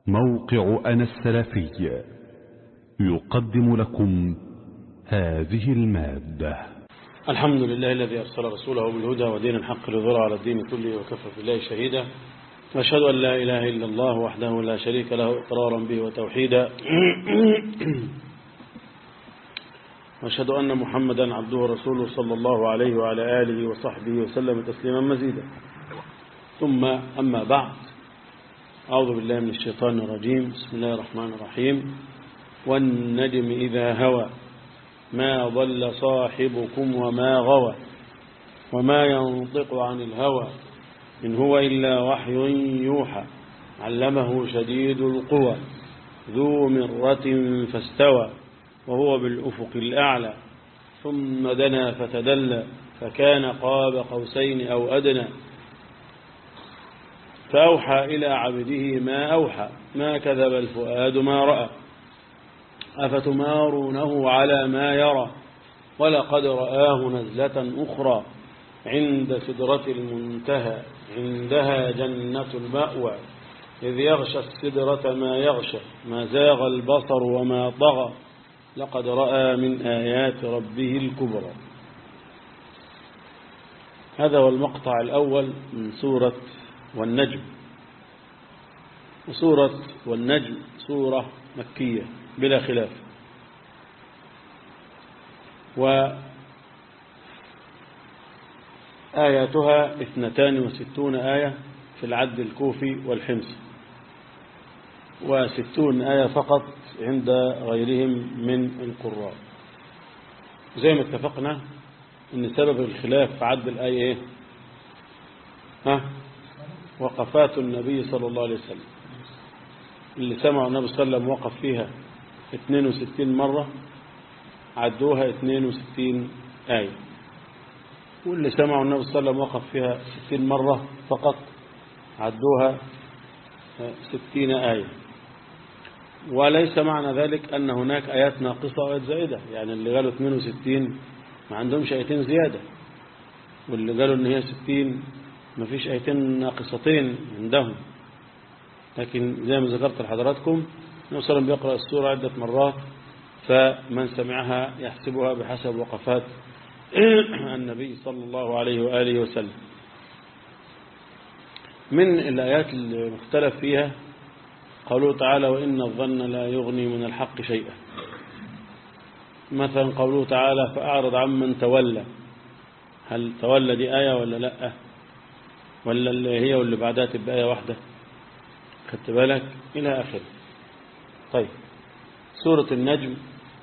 موقع أنا السلفي يقدم لكم هذه المادة الحمد لله الذي أرسل رسوله بالهدى ودين الحق ليظهره على الدين كله وكفى بالله شهيدا وأشهد أن لا إله إلا الله وحده لا شريك له إقرارا به وتوحيدا وأشهد أن محمدا عبده ورسوله صلى الله عليه وعلى آله وصحبه وسلم تسليما مزيدا ثم أما بعد أعوذ بالله من الشيطان الرجيم بسم الله الرحمن الرحيم والنجم إذا هوى ما ضل صاحبكم وما غوى وما ينطق عن الهوى إن هو إلا وحي يوحى علمه شديد القوى ذو مرة فاستوى وهو بالأفق الأعلى ثم دنا فتدلى فكان قاب قوسين أو أدنى فأوحى إلى عبده ما أوحى ما كذب الفؤاد ما رأى أفتمارونه على ما يرى ولقد رآه نزلة أخرى عند سدرة المنتهى عندها جنة المأوى إذ يغشى السدرة ما يغشى ما زاغ البصر وما طغى لقد رأى من آيات ربه الكبرى هذا هو المقطع الأول من سورة والنجم وسورة والنجم سورة مكية بلا خلاف وآياتها اثنتان وستون آية في العد الكوفي والحمص وستون آية فقط عند غيرهم من القراء زي ما اتفقنا ان سبب الخلاف في عد الآية ايه ها وقفات النبي صلى الله عليه وسلم اللي سمعوا النبي صلى الله عليه وسلم وقف فيها 62 مرة عدوها 62 آية واللي سمعوا النبي صلى الله عليه وسلم وقف فيها 60 مرة فقط عدوها 60 آية وليس معنى ذلك أن هناك آيات ناقصة وآيات زائدة يعني اللي قالوا 62 ما عندهمش آيتين زيادة واللي قالوا ان هي 60 ما فيش آيتين ناقصتين عندهم لكن زي ما ذكرت لحضراتكم النبي صلى الله عليه وسلم بيقرأ السورة عدة مرات فمن سمعها يحسبها بحسب وقفات النبي صلى الله عليه وآله وسلم من الآيات المختلف فيها قوله تعالى وإن الظن لا يغني من الحق شيئا مثلا قوله تعالى فأعرض عمن تولى هل تولى دي آية ولا لا ولا اللي هي واللي بعدها تبقى آية واحدة خدت بالك إلى آخره طيب سورة النجم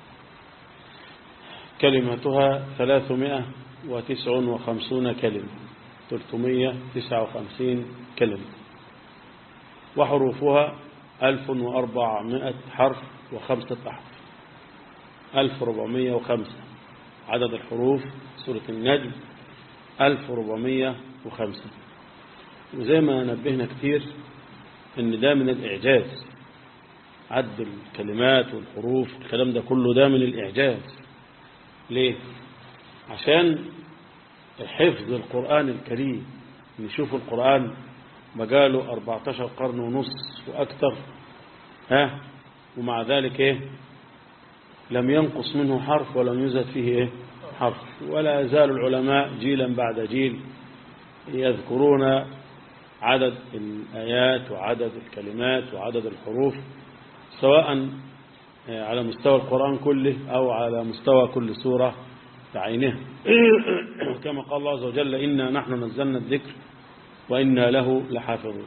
كلمتها ثلاثمائة وتسع وخمسون كلمة تلتمية تسع وخمسين كلمة وحروفها ألف وأربعمائة حرف وخمسة أحرف ألف ربعمية وخمسة عدد الحروف سورة النجم ألف ربعمية وخمسة وزي ما نبهنا كتير ان ده من الإعجاز عد الكلمات والحروف الكلام ده كله ده من الإعجاز ليه عشان حفظ القرآن الكريم نشوف القرآن بقاله 14 قرن ونص وأكثر ها ومع ذلك ايه لم ينقص منه حرف ولم يزد فيه ايه حرف ولا يزال العلماء جيلا بعد جيل يذكرون عدد الآيات وعدد الكلمات وعدد الحروف سواء على مستوى القرآن كله أو على مستوى كل سورة بعينها كما قال الله عز وجل إنا نحن نزلنا الذكر وإنا له لحافظون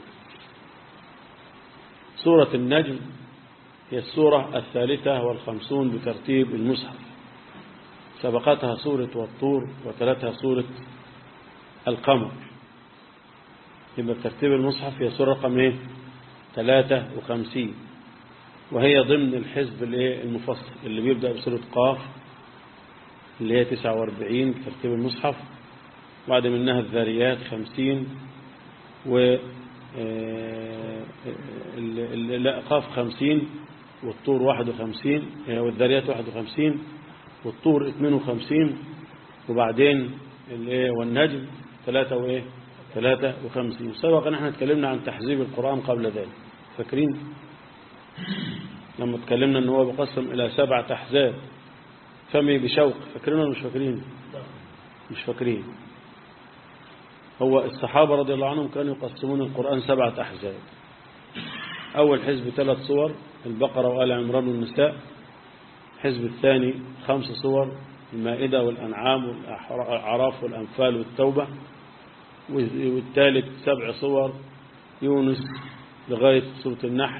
سورة النجم هي السورة الثالثة والخمسون بترتيب المصحف سبقتها سورة والطور وتلتها سورة القمر يبقى بترتيب المصحف هي سورة رقم ايه 53 وهي ضمن الحزب المفصل اللي بيبدأ بسورة قاف اللي هي 49 ترتيب المصحف بعد منها الذاريات 50 و لا قاف 50 والطور 51 والذاريات 51 والطور 52 وبعدين والنجم 3 وايه 53 سبق ان احنا اتكلمنا عن تحزيب القرآن قبل ذلك فاكرين لما اتكلمنا ان هو بقسم الى سبعة احزاب فمي بشوق فاكرين ولا مش فاكرين مش فاكرين هو الصحابة رضي الله عنهم كانوا يقسمون القرآن سبعة أحزاب أول حزب ثلاث صور البقرة وآل عمران والنساء الحزب الثاني خمس صور المائدة والأنعام والأعراف والأنفال والتوبة والثالث سبع صور يونس لغاية سورة النحل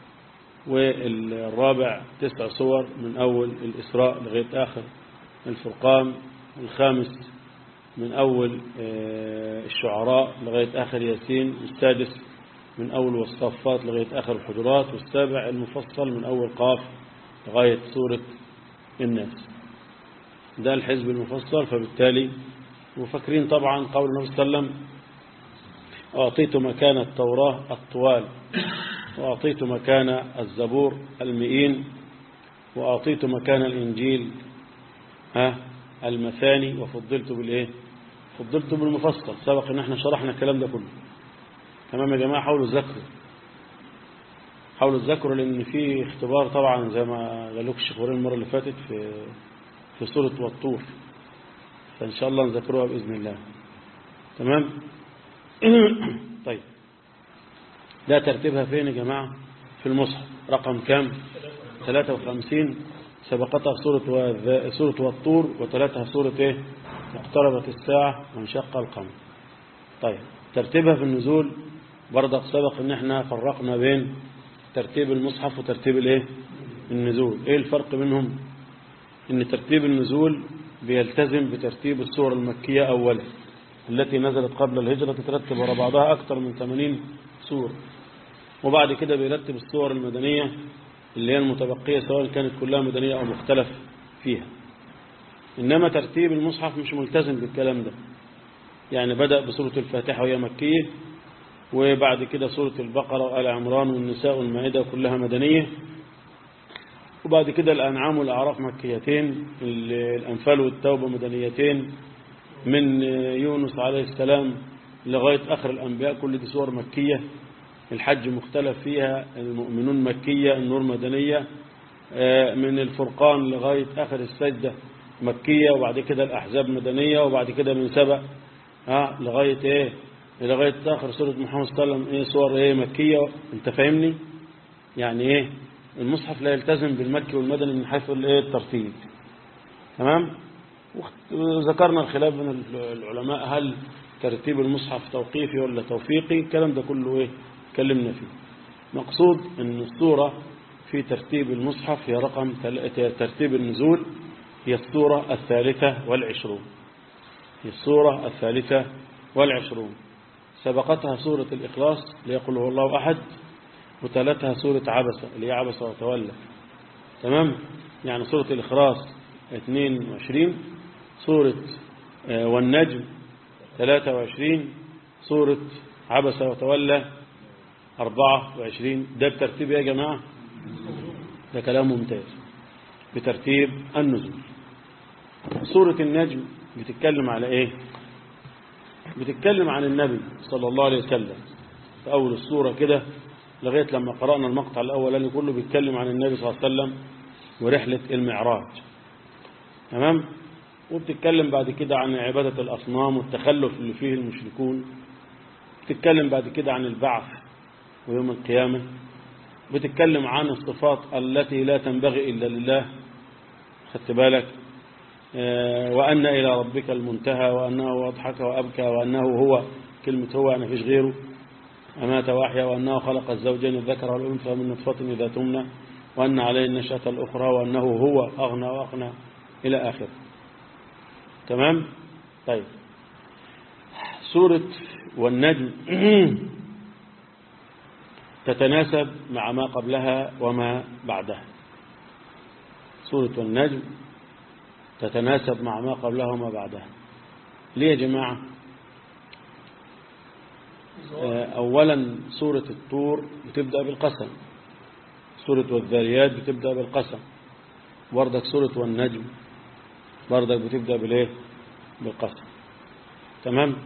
والرابع تسع صور من أول الإسراء لغاية آخر الفرقان الخامس من أول الشعراء لغاية آخر ياسين السادس من أول والصفات لغاية آخر الحجرات والسابع المفصل من أول قاف لغاية سورة الناس ده الحزب المفصل فبالتالي وفاكرين طبعا قول النبي صلى الله عليه وسلم أعطيت مكان التوراة الطوال وأعطيت مكان الزبور المئين وأعطيت مكان الإنجيل ها المثاني وفضلت بالإيه فضلت بالمفصل سبق ان احنا شرحنا الكلام ده كله تمام يا جماعة حاولوا تذاكروا حاولوا تذاكروا لان في اختبار طبعا زي ما قالوك الشيخ المرة اللي فاتت في في سورة والطور فان شاء الله نذاكروها بإذن الله تمام طيب ده ترتيبها فين يا جماعة في المصحف رقم كام 53 سبقتها سورة وذ... سورة والطور وتلاتها سورة ايه اقتربت الساعة وانشق القمر طيب ترتيبها في النزول برضك سبق ان احنا فرقنا بين ترتيب المصحف وترتيب الايه النزول ايه الفرق بينهم ان ترتيب النزول بيلتزم بترتيب السور المكية اولا التي نزلت قبل الهجرة تترتب وراء بعضها اكثر من 80 سور وبعد كده بيرتب السور المدنية اللي هي المتبقية سواء كانت كلها مدنية او مختلف فيها إنما ترتيب المصحف مش ملتزم بالكلام ده يعني بدأ بسورة الفاتحة وهي مكية وبعد كده سورة البقرة وآل عمران والنساء والمائدة كلها مدنية وبعد كده الأنعام والأعراف مكيتين الأنفال والتوبة مدنيتين من يونس عليه السلام لغاية آخر الأنبياء كل دي سور مكية الحج مختلف فيها المؤمنون مكية النور مدنية من الفرقان لغاية آخر السجدة مكية وبعد كده الأحزاب مدنية وبعد كده من سبأ ها لغاية ايه لغاية آخر سورة محمد صلى الله عليه وسلم ايه صور ايه مكية انت فاهمني يعني ايه المصحف لا يلتزم بالمكي والمدني من حيث الايه الترتيب تمام وذكرنا الخلاف بين العلماء هل ترتيب المصحف توقيفي ولا توفيقي الكلام ده كله ايه اتكلمنا فيه مقصود ان الصورة في ترتيب المصحف هي رقم ترتيب النزول هي السورة الثالثة والعشرون هي السورة الثالثة والعشرون سبقتها سورة الإخلاص ليقول هو الله أحد وتلتها سورة عبسة اللي هي عبسة وتولى تمام يعني سورة الإخلاص 22 سورة والنجم 23 سورة عبسة وتولى 24 ده بترتيب يا جماعة ده كلام ممتاز بترتيب النزول سورة النجم بتتكلم على ايه بتتكلم عن النبي صلى الله عليه وسلم في أول السورة كده لغاية لما قرأنا المقطع الأولاني كله بيتكلم عن النبي صلى الله عليه وسلم ورحلة المعراج تمام وبتتكلم بعد كده عن عبادة الأصنام والتخلف اللي فيه المشركون بتتكلم بعد كده عن البعث ويوم القيامة بتتكلم عن الصفات التي لا تنبغي إلا لله خدت بالك وأن إلى ربك المنتهى وأنه أضحك وأبكى وأنه هو كلمة هو أنا فيش غيره أمات وأحيا وأنه خلق الزوجين الذكر والأنثى من نطفة إذا تمنى وأن عليه النشأة الأخرى وأنه هو أغنى وأغنى إلى آخر تمام طيب سورة والنجم تتناسب مع ما قبلها وما بعدها سورة والنجم تتناسب مع ما قبلها وما بعدها ليه يا جماعة أولا سورة الطور بتبدأ بالقسم سورة والذاريات بتبدأ بالقسم بردك سورة والنجم بردك بتبدأ بالايه بالقسم تمام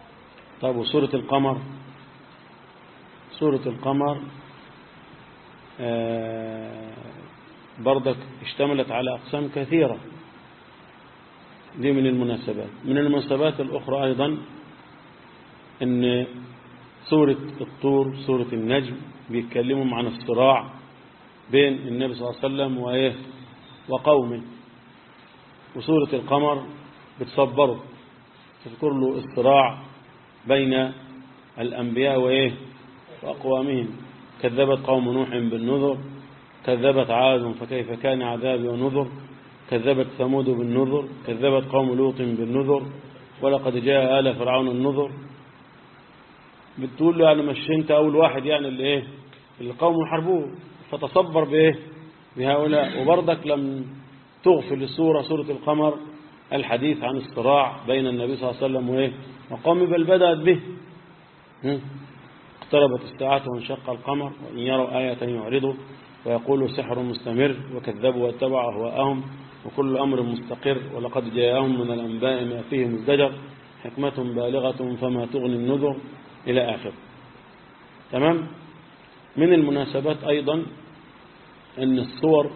طيب وسورة القمر سورة القمر آه، برضك اشتملت على أقسام كثيرة دي من المناسبات من المناسبات الأخرى أيضا أن سورة الطور سورة النجم بيتكلموا عن الصراع بين النبي صلى الله عليه وسلم وإيه وقومه وسورة القمر بتصبره تذكر له الصراع بين الأنبياء وإيه وأقوامهم كذبت قوم نوح بالنذر كذبت عاد فكيف كان عذابي ونذر كذبت ثمود بالنذر كذبت قوم لوط بالنذر ولقد جاء آل فرعون النذر بتقول له يعني مش انت اول واحد يعني اللي ايه اللي قوم يحاربوه فتصبر بايه بهؤلاء وبرضك لم تغفل السورة سورة القمر الحديث عن الصراع بين النبي صلى الله عليه وسلم وايه وقوم بل بدأت به هم؟ اقتربت الساعة وانشق القمر وإن يروا آية يعرضوا ويقولوا سحر مستمر وكذبوا واتبعوا أهواءهم وكل أمر مستقر ولقد جاءهم من الأنباء ما فيه مزدجر حكمة بالغة فما تغني النذر إلى آخر تمام من المناسبات أيضا أن الصور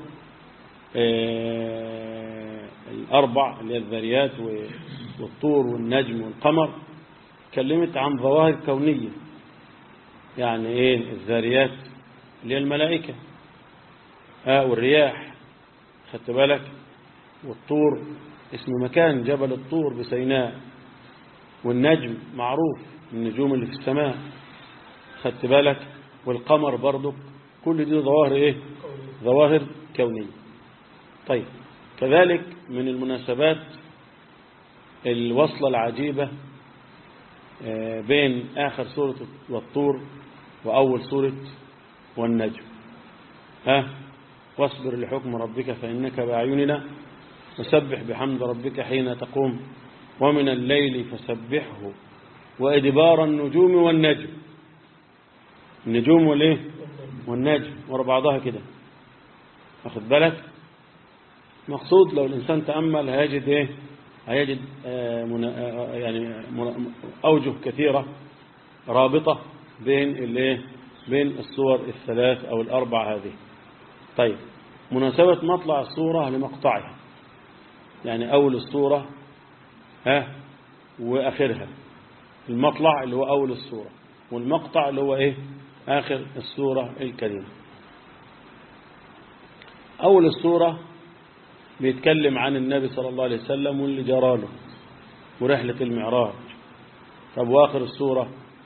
آه، الأربع اللي هي الذريات والطور والنجم والقمر كلمت عن ظواهر كونية يعني إيه الذريات اللي هي الملائكة آه والرياح خدت بالك والطور اسم مكان جبل الطور بسيناء والنجم معروف النجوم اللي في السماء خدت بالك والقمر برضو كل دي ظواهر ايه ظواهر كونية طيب كذلك من المناسبات الوصلة العجيبة آه، بين آخر سورة والطور وأول سورة والنجم ها واصبر لحكم ربك فإنك بأعيننا وسبح بحمد ربك حين تقوم ومن الليل فسبحه وإدبار النجوم والنجم النجوم والإيه والنجم ورا بعضها كده واخد بالك مقصود لو الإنسان تأمل هيجد إيه هيجد آه منا آه يعني منا أوجه كثيرة رابطة بين الإيه بين الصور الثلاث أو الأربع هذه طيب مناسبة مطلع الصورة لمقطعها يعني أول الصورة ها وآخرها المطلع اللي هو أول الصورة والمقطع اللي هو إيه آخر الصورة الكريمة أول الصورة بيتكلم عن النبي صلى الله عليه وسلم واللي جراله ورحلة المعراج طب وآخر الصورة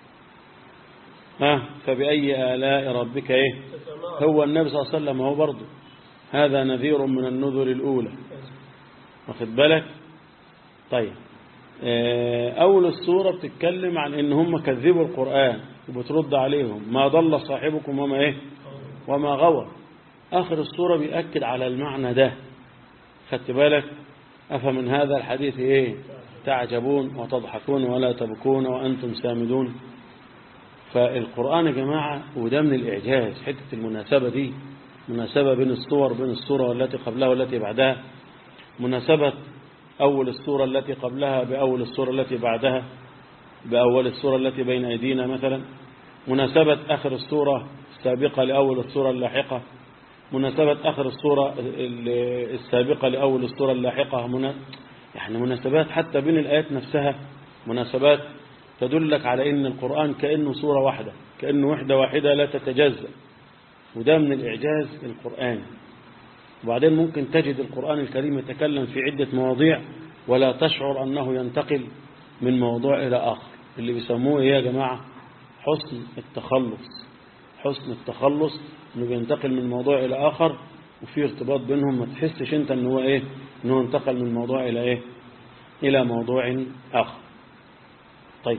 ها فبأي آلاء ربك إيه هو النبي صلى الله عليه وسلم هو برضه هذا نذير من النذر الأولى واخد بالك طيب أول السورة بتتكلم عن إن هم كذبوا القرآن وبترد عليهم ما ضل صاحبكم وما إيه وما غوى آخر السورة بيأكد على المعنى ده خدت بالك أفمن هذا الحديث إيه تعجبون وتضحكون ولا تبكون وأنتم سامدون فالقرآن يا جماعة وده من الإعجاز حتة المناسبة دي مناسبة بين الصور بين الصورة والتي قبلها والتي بعدها مناسبة أول الصورة التي قبلها بأول الصورة التي بعدها بأول الصورة التي بين أيدينا مثلا مناسبة آخر الصورة السابقة لأول الصورة اللاحقة مناسبة آخر الصورة السابقة لأول الصورة اللاحقة منا يعني مناسبات حتى بين الآيات نفسها مناسبات تدلك على أن القرآن كأنه صورة واحدة كأنه وحدة واحدة لا تتجزأ وده من الإعجاز القرآني وبعدين ممكن تجد القرآن الكريم يتكلم في عدة مواضيع ولا تشعر أنه ينتقل من موضوع إلى آخر اللي بيسموه إيه يا جماعة حسن التخلص حسن التخلص انه بينتقل من موضوع إلى آخر وفي ارتباط بينهم ما تحسش انت ان هو ايه انه انتقل من موضوع إلى ايه إلى موضوع آخر طيب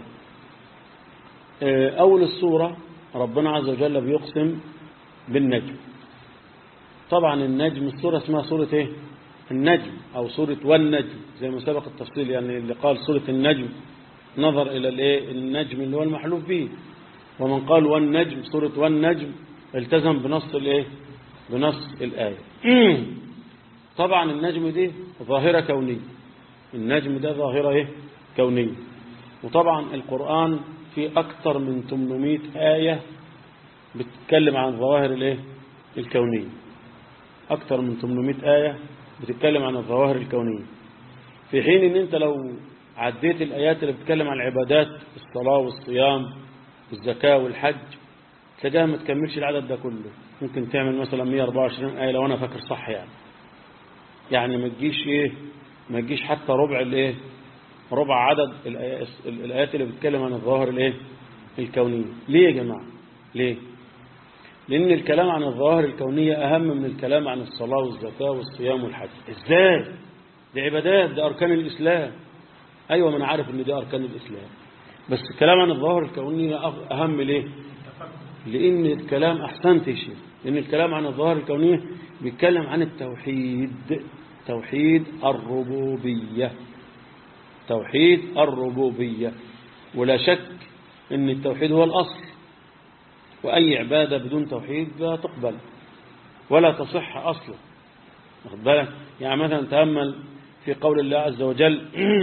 أول السورة ربنا عز وجل بيقسم بالنجم طبعا النجم السورة اسمها سورة ايه النجم او سورة والنجم زي ما سبق التفصيل يعني اللي قال سورة النجم نظر الى الايه النجم اللي هو المحلوف به ومن قال والنجم سورة والنجم التزم بنص الايه بنص الآية طبعا النجم دي ظاهرة كونية النجم ده ظاهرة ايه كونية وطبعا القرآن في أكثر من 800 آية بتتكلم عن ظواهر الايه الكونية أكثر من 800 آية بتتكلم عن الظواهر الكونية في حين ان انت لو عديت الآيات اللي بتتكلم عن العبادات الصلاة والصيام والزكاة والحج تلاقيها ما تكملش العدد ده كله ممكن تعمل مثلا 124 آية لو أنا فاكر صح يعني يعني ما تجيش إيه ما تجيش حتى ربع الإيه ربع عدد الآيات, الآيات اللي بتتكلم عن الظواهر الإيه الكونية ليه يا جماعة ليه لأن الكلام عن الظواهر الكونية أهم من الكلام عن الصلاة والزكاة والصيام والحج إزاي دي عبادات دي أركان الإسلام أيوة ما أنا عارف إن دي أركان الإسلام بس الكلام عن الظواهر الكونية أهم ليه لأن الكلام أحسنت يا شيخ لأن الكلام عن الظواهر الكونية بيتكلم عن التوحيد توحيد الربوبية توحيد الربوبية ولا شك أن التوحيد هو الأصل وأي عبادة بدون توحيد لا تقبل ولا تصح أصلا واخد بالك يعني مثلا تأمل في قول الله عز وجل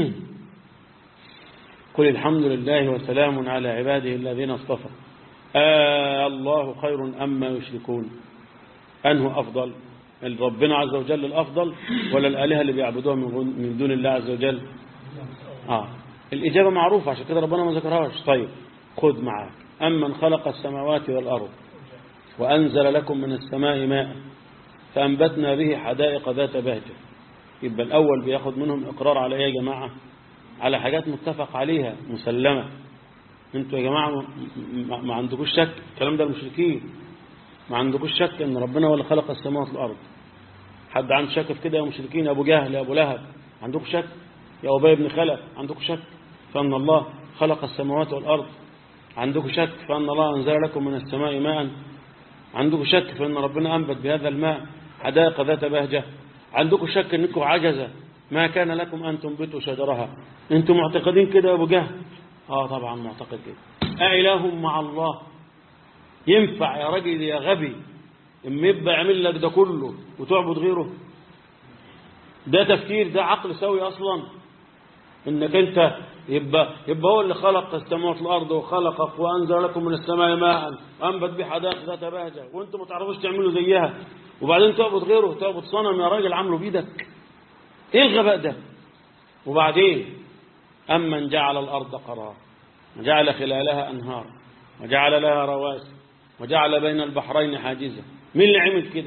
قل الحمد لله وسلام على عباده الذين اصطفى آه الله خير أما يشركون أنه أفضل ربنا عز وجل الأفضل ولا الآلهة اللي بيعبدوها من دون الله عز وجل آه الإجابة معروفة عشان كده ربنا ما ذكرهاش طيب خذ معاك أمن خلق السماوات والأرض وأنزل لكم من السماء ماء فأنبتنا به حدائق ذات بهجة يبقى الأول بياخد منهم إقرار على إيه يا جماعة على حاجات متفق عليها مسلمة انتوا يا جماعة ما عندكوش شك الكلام ده المشركين ما عندكوش شك ان ربنا هو اللي خلق السماوات والأرض حد عنده شك في كده يا مشركين يا أبو جهل يا أبو لهب عندكم شك يا أبي بن خلف عندكم شك فأن الله خلق السماوات والأرض عندكم شك فأن الله أنزل لكم من السماء ماء عندكم شك فأن ربنا أنبت بهذا الماء حدائق ذات بهجة عندكم شك أنكم عجزة ما كان لكم أن تنبتوا شجرها أنتم معتقدين كده يا أبو جهل آه طبعا معتقد كده أإله مع الله ينفع يا راجل يا غبي اما يبقى يعمل لك ده كله وتعبد غيره ده تفكير ده عقل سوي أصلا انك انت يبقى يبقى هو اللي خلق السماوات والارض وخلقك وانزل لكم من السماء ماء وانبت به حدائق ذات بهجه وانتم ما تعرفوش تعملوا زيها وبعدين تعبد غيره تعبد صنم يا راجل عامله بايدك ايه الغباء ده وبعدين امن جعل الارض قرار وجعل خلالها انهار وجعل لها رواسي وجعل بين البحرين حاجزا مين اللي عمل كده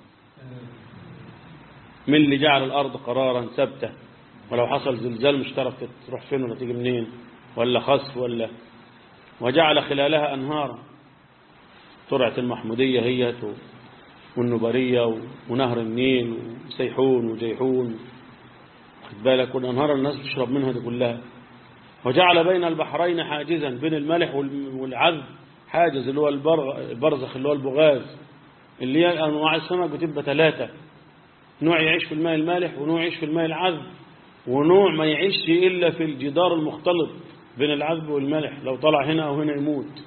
مين اللي جعل الارض قرارا ثابته ولو حصل زلزال مش تعرف تروح فين ولا تيجي منين ولا خسف ولا وجعل خلالها أنهارا ترعة المحمودية هي والنبرية ونهر النيل وسيحون وجيحون خد بالك والأنهار الناس تشرب منها دي كلها وجعل بين البحرين حاجزا بين الملح والعذب حاجز اللي هو البرزخ اللي هو البغاز اللي هي أنواع السمك بتبقى ثلاثة نوع يعيش في الماء المالح ونوع يعيش في الماء العذب ونوع ما يعيش إلا في الجدار المختلط بين العذب والملح لو طلع هنا أو هنا يموت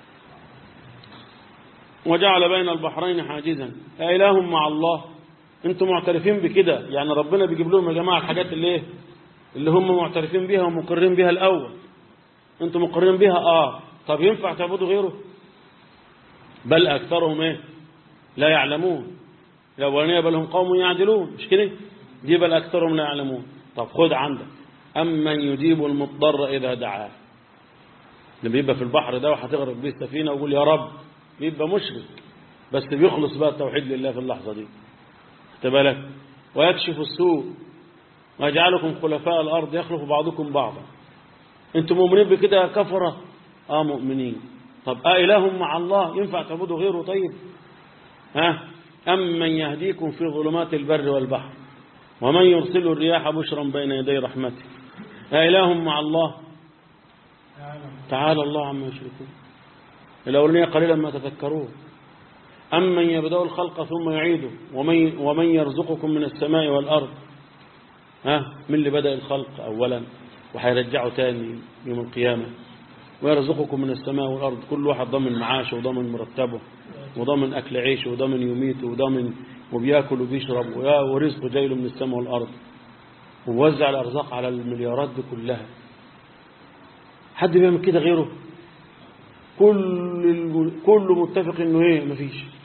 وجعل بين البحرين حاجزا أإله مع الله انتم معترفين بكده يعني ربنا بيجيب لهم يا جماعة الحاجات اللي ايه اللي هم معترفين بها ومقرين بها الأول انتم مقرين بها آه طب ينفع تعبدوا غيره بل أكثرهم ايه لا يعلمون الأولانية بل هم قوم يعدلون مش كده دي بل أكثرهم لا يعلمون طب خد عندك أمن يجيب المضطر إذا دعاه اللي بيبقى في البحر ده وهتغرق بيه السفينة ويقول يا رب بيبقى مشرك بس بيخلص بقى التوحيد لله في اللحظة دي بالك ويكشف السوء ويجعلكم خلفاء الأرض يخلف بعضكم بعضا انتم مؤمنين بكده يا كفرة اه مؤمنين طب آه إله مع الله ينفع تعبدوا غيره طيب ها أمن يهديكم في ظلمات البر والبحر ومن يرسل الرياح بشرا بين يدي رحمته أإله مع الله تعالى الله عما يشركون الأولانية قليلا ما تذكرون أمن يبدأ الخلق ثم يعيده ومن, ومن يرزقكم من السماء والأرض ها من اللي بدأ الخلق أولا وحيرجعه تاني يوم القيامة ويرزقكم من السماء والأرض كل واحد ضمن معاشه وضمن مرتبه وضمن أكل عيشه وضمن يميته وضمن وبياكل وبيشرب ورزقه جاي له من السماء والأرض ووزع الأرزاق على المليارات دي كلها حد بيعمل كده غيره كل كله متفق انه ايه مفيش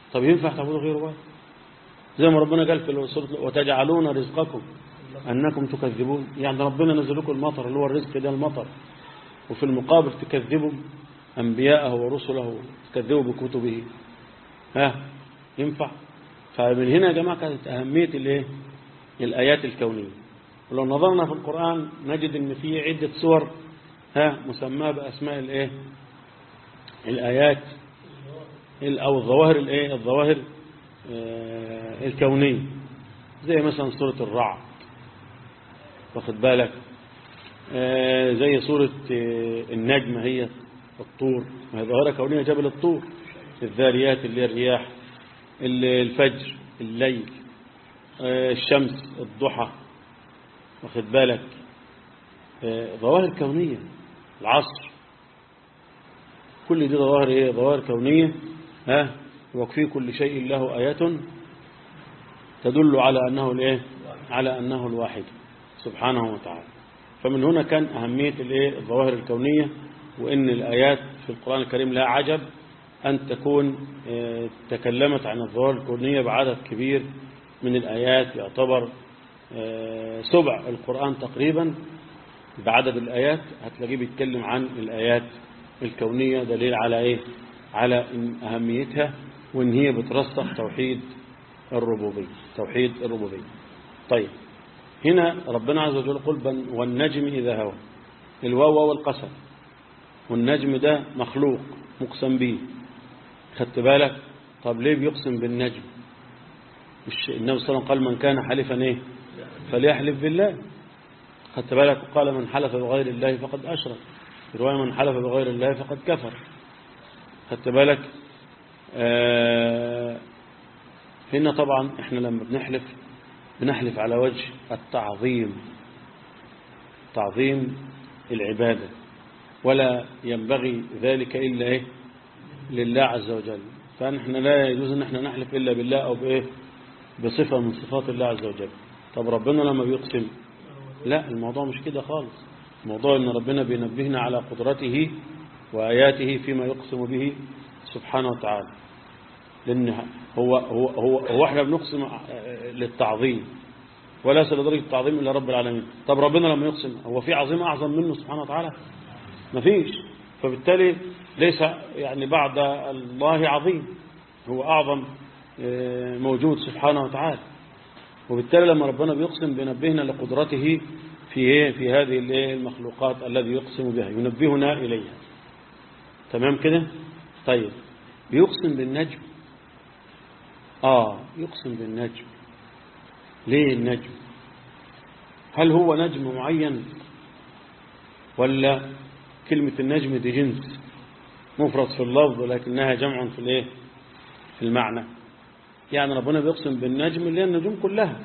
طب ينفع تعبدوا غيره بقى زي ما ربنا قال في سورة وتجعلون رزقكم أنكم تكذبون يعني ربنا نزل لكم المطر اللي هو الرزق ده المطر وفي المقابل تكذبوا أنبياءه ورسله تكذبوا بكتبه ها ينفع فمن هنا يا جماعة كانت أهمية الايه الآيات الكونية ولو نظرنا في القرآن نجد ان في عدة سور ها مسماة بأسماء الايه الآيات أو الظواهر الايه الظواهر آه الكونية زي مثلا سورة الرعد واخد بالك آه زي سورة آه النجمة هي الطور ما هي ظاهرة كونية جبل الطور الذاريات اللي هي الرياح الفجر الليل الشمس الضحى واخد بالك ظواهر كونية العصر كل دي ظواهر ايه ظواهر كونية ها وفي كل شيء له آيات تدل على أنه الايه على أنه الواحد سبحانه وتعالى فمن هنا كان أهمية الايه الظواهر الكونية وإن الآيات في القرآن الكريم لا عجب أن تكون تكلمت عن الظواهر الكونية بعدد كبير من الآيات يعتبر سبع القرآن تقريبا بعدد الآيات هتلاقيه بيتكلم عن الآيات الكونية دليل على إيه على أهميتها وإن هي بترسخ توحيد الربوبية توحيد الربوبية طيب هنا ربنا عز وجل قل والنجم إذا هوى الواو والقسم والنجم ده مخلوق مقسم به خدت بالك طب ليه بيقسم بالنجم مش النبي صلى الله عليه وسلم قال من كان حلفا ايه فليحلف بالله خدت بالك وقال من حلف بغير الله فقد أشرك رواية من حلف بغير الله فقد كفر خدت بالك آه هنا طبعا احنا لما بنحلف بنحلف على وجه التعظيم تعظيم العبادة ولا ينبغي ذلك إلا إيه لله عز وجل فنحن لا يجوز ان احنا نحلف إلا بالله أو بإيه بصفة من صفات الله عز وجل طب ربنا لما بيقسم لا الموضوع مش كده خالص الموضوع ان ربنا بينبهنا على قدرته وآياته فيما يقسم به سبحانه وتعالى لأن هو, هو, هو, هو احنا بنقسم للتعظيم وليس لدرجة التعظيم إلا رب العالمين طب ربنا لما يقسم هو في عظيم أعظم منه سبحانه وتعالى مفيش فبالتالي ليس يعني بعد الله عظيم هو أعظم موجود سبحانه وتعالى وبالتالي لما ربنا بيقسم بينبهنا لقدرته في ايه في هذه المخلوقات الذي يقسم بها ينبهنا إليها تمام كده طيب بيقسم بالنجم آه يقسم بالنجم ليه النجم هل هو نجم معين ولا كلمة النجم دي جنس مفرد في اللفظ ولكنها جمع في الايه في المعنى يعني ربنا بيقسم بالنجم اللي هي النجوم كلها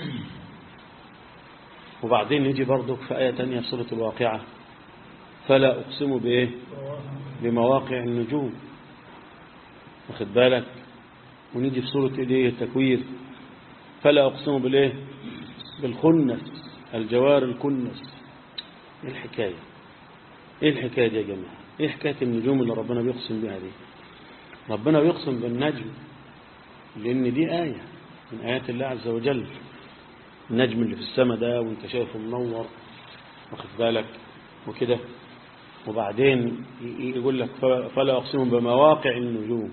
وبعدين يجي برضه في آية تانية في سورة الواقعة فلا أقسم بإيه بمواقع النجوم واخد بالك ونيجي في سورة إيه التكوير فلا أقسم بالإيه بالخنس الجوار الكنس إيه الحكاية إيه الحكاية دي يا جماعة إيه حكاية النجوم اللي ربنا بيقسم بها دي ربنا بيقسم بالنجم لأن دي آية من آيات الله عز وجل النجم اللي في السماء ده وانت شايفه منور واخد بالك وكده وبعدين يقول لك فلا أقسم بمواقع النجوم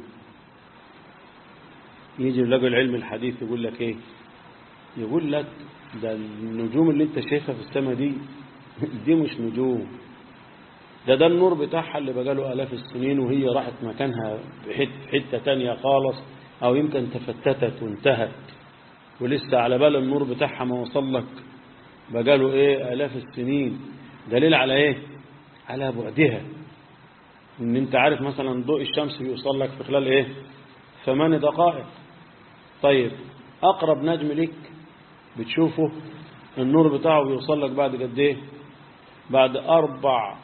يجي يلاقوا العلم الحديث يقول لك ايه يقول لك ده النجوم اللي انت شايفها في السماء دي دي مش نجوم ده ده النور بتاعها اللي بقاله آلاف السنين وهي راحت مكانها في حتة تانية خالص أو يمكن تفتتت وانتهت ولسه على بال النور بتاعها ما وصل لك بقاله ايه آلاف السنين دليل على ايه على بعدها ان انت عارف مثلا ضوء الشمس بيوصل لك في خلال ايه ثمان دقائق طيب اقرب نجم لك بتشوفه النور بتاعه بيوصل لك بعد قد ايه بعد اربع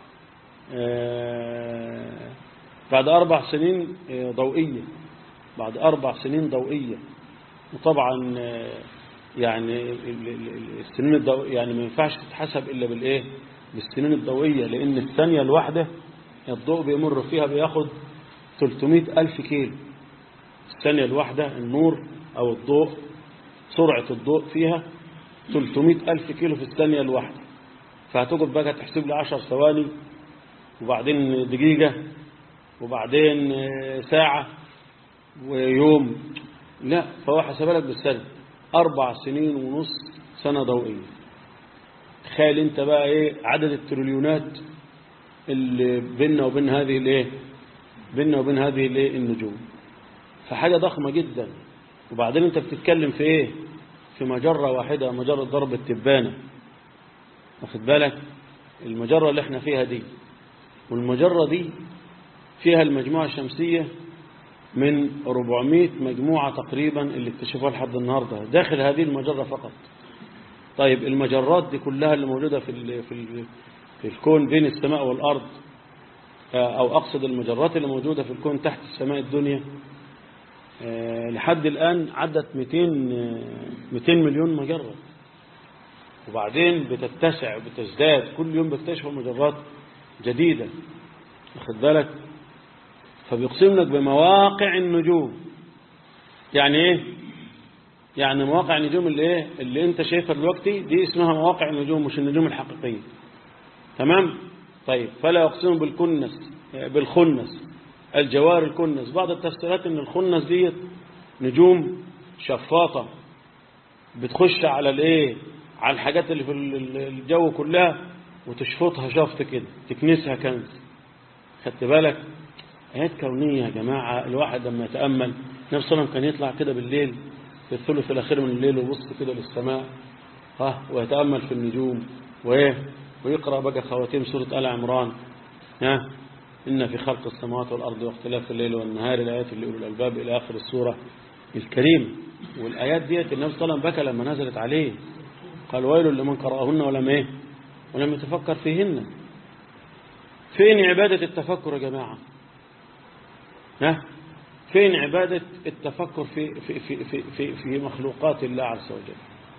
آه بعد اربع سنين آه ضوئيه بعد اربع سنين ضوئيه وطبعا يعني السنين الضوئية يعني ما ينفعش تتحسب إلا بالإيه بالسنين الضوئية لأن الثانية الواحدة الضوء بيمر فيها بياخد 300 ألف كيلو الثانية الواحدة النور أو الضوء سرعة الضوء فيها 300 ألف كيلو في الثانية الواحدة فهتقعد بقى تحسب لي 10 ثواني وبعدين دقيقة وبعدين ساعة ويوم لا فهو حسبها لك بالسنة أربع سنين ونص سنة ضوئية تخيل انت بقى ايه عدد التريليونات اللي بيننا وبين هذه الايه بيننا وبين هذه الايه النجوم فحاجة ضخمة جدا وبعدين انت بتتكلم في ايه في مجرة واحدة مجرة ضرب التبانة واخد بالك المجرة اللي احنا فيها دي والمجرة دي فيها المجموعة الشمسية من 400 مجموعة تقريبا اللي اكتشفوها لحد النهاردة داخل هذه المجرة فقط طيب المجرات دي كلها اللي موجودة في ال في ال في الكون بين السماء والأرض أو أقصد المجرات اللي موجودة في الكون تحت السماء الدنيا لحد الآن عدت 200 200 مليون مجرة وبعدين بتتسع وبتزداد كل يوم بيكتشفوا مجرات جديدة واخد بالك فبيقسم لك بمواقع النجوم يعني ايه يعني مواقع النجوم اللي ايه اللي انت شايفها دلوقتي دي اسمها مواقع النجوم مش النجوم الحقيقية تمام طيب فلا يقسم بالكنس بالخنس الجوار الكنس بعض التفسيرات ان الخنس ديت نجوم شفاطة بتخش على الايه على الحاجات اللي في الجو كلها وتشفطها شفط كده تكنسها كنز خدت بالك آيات كونية يا جماعة الواحد لما يتأمل النبي صلى الله عليه وسلم كان يطلع كده بالليل في الثلث الأخير من الليل ويبص كده للسماء ها ويتأمل في النجوم وإيه ويقرأ بقى خواتيم سورة آل عمران ها إن في خلق السماوات والأرض واختلاف الليل والنهار الآيات اللي أولو الألباب إلى آخر السورة الكريم والآيات ديت النبي صلى الله عليه وسلم بكى لما نزلت عليه قال ويل لمن قرأهن ولم إيه ولم يتفكر فيهن فين عبادة التفكر يا جماعة ها فين عبادة التفكر في في في في في, في مخلوقات الله عز وجل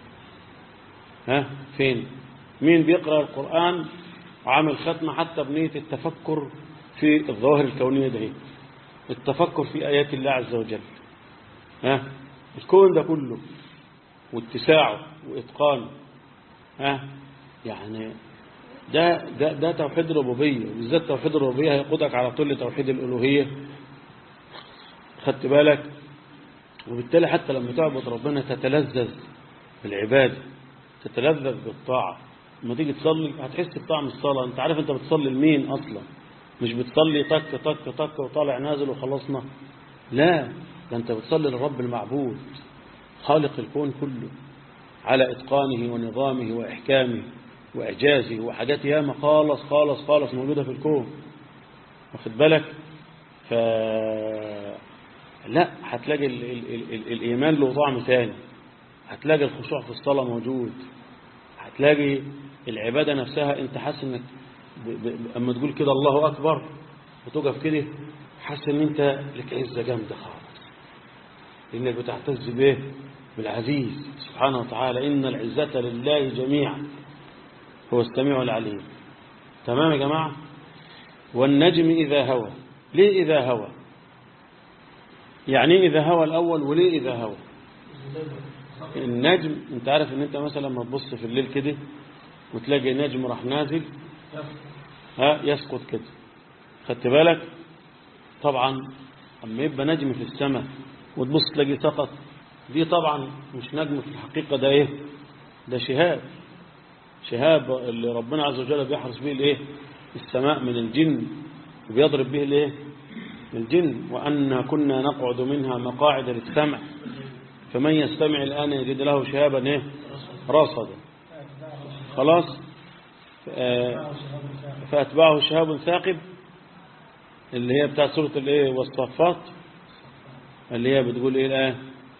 ها فين مين بيقرأ القرآن وعامل ختمة حتى بنية التفكر في الظواهر الكونية ده التفكر في آيات الله عز وجل ها الكون ده كله واتساعه وإتقانه ها يعني ده ده ده توحيد الربوبية وبالذات توحيد الربوبية هيقودك على طول لتوحيد الألوهية خدت بالك وبالتالي حتى لما تعبد ربنا تتلذذ بالعبادة تتلذذ بالطاعة لما تيجي تصلي هتحس بطعم الصلاة انت عارف انت بتصلي لمين اصلا مش بتصلي طك طك طك وطالع نازل وخلصنا لا ده انت بتصلي للرب المعبود خالق الكون كله على اتقانه ونظامه واحكامه واعجازه وحاجات ياما خالص خالص خالص موجودة في الكون واخد بالك ف لا هتلاقي ال... ال... ال... الإيمان له طعم ثاني هتلاقي الخشوع في الصلاة موجود هتلاقي العبادة نفسها انت حاسس انك ب... ب... اما تقول كده الله أكبر وتقف كده حاسس ان انت لك عزة جامدة خالص لانك بتعتز به بالعزيز سبحانه وتعالى إن العزة لله جميعا هو السميع العليم تمام يا جماعة والنجم إذا هوى ليه إذا هوى يعني إذا هوى الأول وليه إذا هوى النجم انت عارف ان انت مثلا لما تبص في الليل كده وتلاقي نجم راح نازل ها يسقط كده خدت بالك طبعا اما يبقى نجم في السماء وتبص تلاقي سقط دي طبعا مش نجم في الحقيقة ده ايه ده شهاب شهاب اللي ربنا عز وجل بيحرس به الايه السماء من الجن وبيضرب به الايه الجن وأن كنا نقعد منها مقاعد للسمع فمن يستمع الآن يجد له شهابا ايه رصدا خلاص فأتبعه شهاب ثاقب اللي هي بتاع سورة الايه والصفات اللي هي بتقول ايه الآية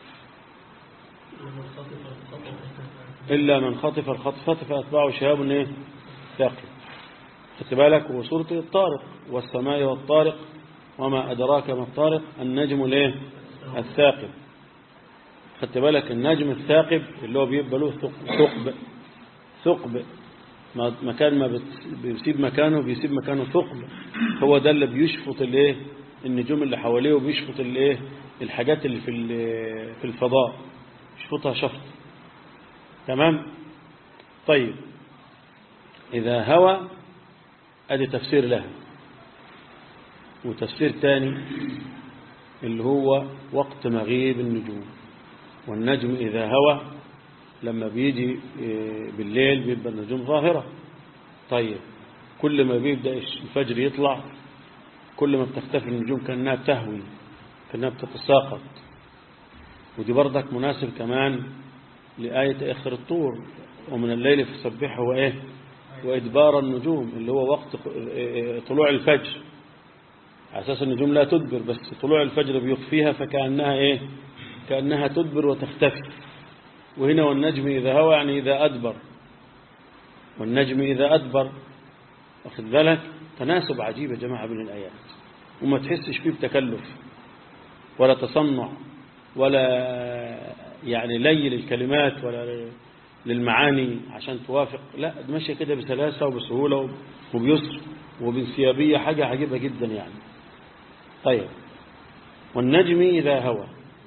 إلا من خطف الخطفة فأتبعه شهاب ايه ثاقب خدت بالك وسورة الطارق والسماء والطارق وما أدراك ما الطارق النجم الايه الثاقب خدت بالك النجم الثاقب اللي هو بيبقى له ثقب ثقب مكان ما بيسيب مكانه بيسيب مكانه ثقب هو ده اللي بيشفط الايه النجوم اللي حواليه وبيشفط الايه الحاجات اللي في في الفضاء شفطها شفط تمام طيب إذا هوى أدي تفسير لها وتفسير تاني اللي هو وقت مغيب النجوم والنجم إذا هوى لما بيجي بالليل بيبقى النجوم ظاهرة طيب كل ما بيبدأ الفجر يطلع كل ما بتختفي النجوم كأنها بتهوي كأنها بتتساقط ودي برضك مناسب كمان لآية آخر الطور ومن الليل فسبحه وإيه وإدبار النجوم اللي هو وقت طلوع الفجر على أساس النجوم لا تدبر بس طلوع الفجر بيخفيها فكأنها إيه كأنها تدبر وتختفي وهنا والنجم إذا هوى يعني إذا أدبر والنجم إذا أدبر واخد بالك تناسب عجيب يا جماعة بين الآيات وما تحسش فيه بتكلف ولا تصنع ولا يعني ليل الكلمات ولا للمعاني عشان توافق لا ماشية كده بسلاسة وبسهولة وبيسر وبانسيابية حاجة عجيبة جدا يعني طيب والنجم إذا هوى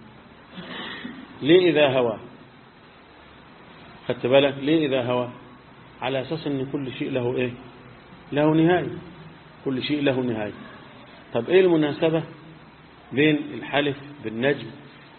ليه إذا هوى خدت بالك ليه إذا هوى على أساس أن كل شيء له إيه له نهاية كل شيء له نهاية طب إيه المناسبة بين الحلف بالنجم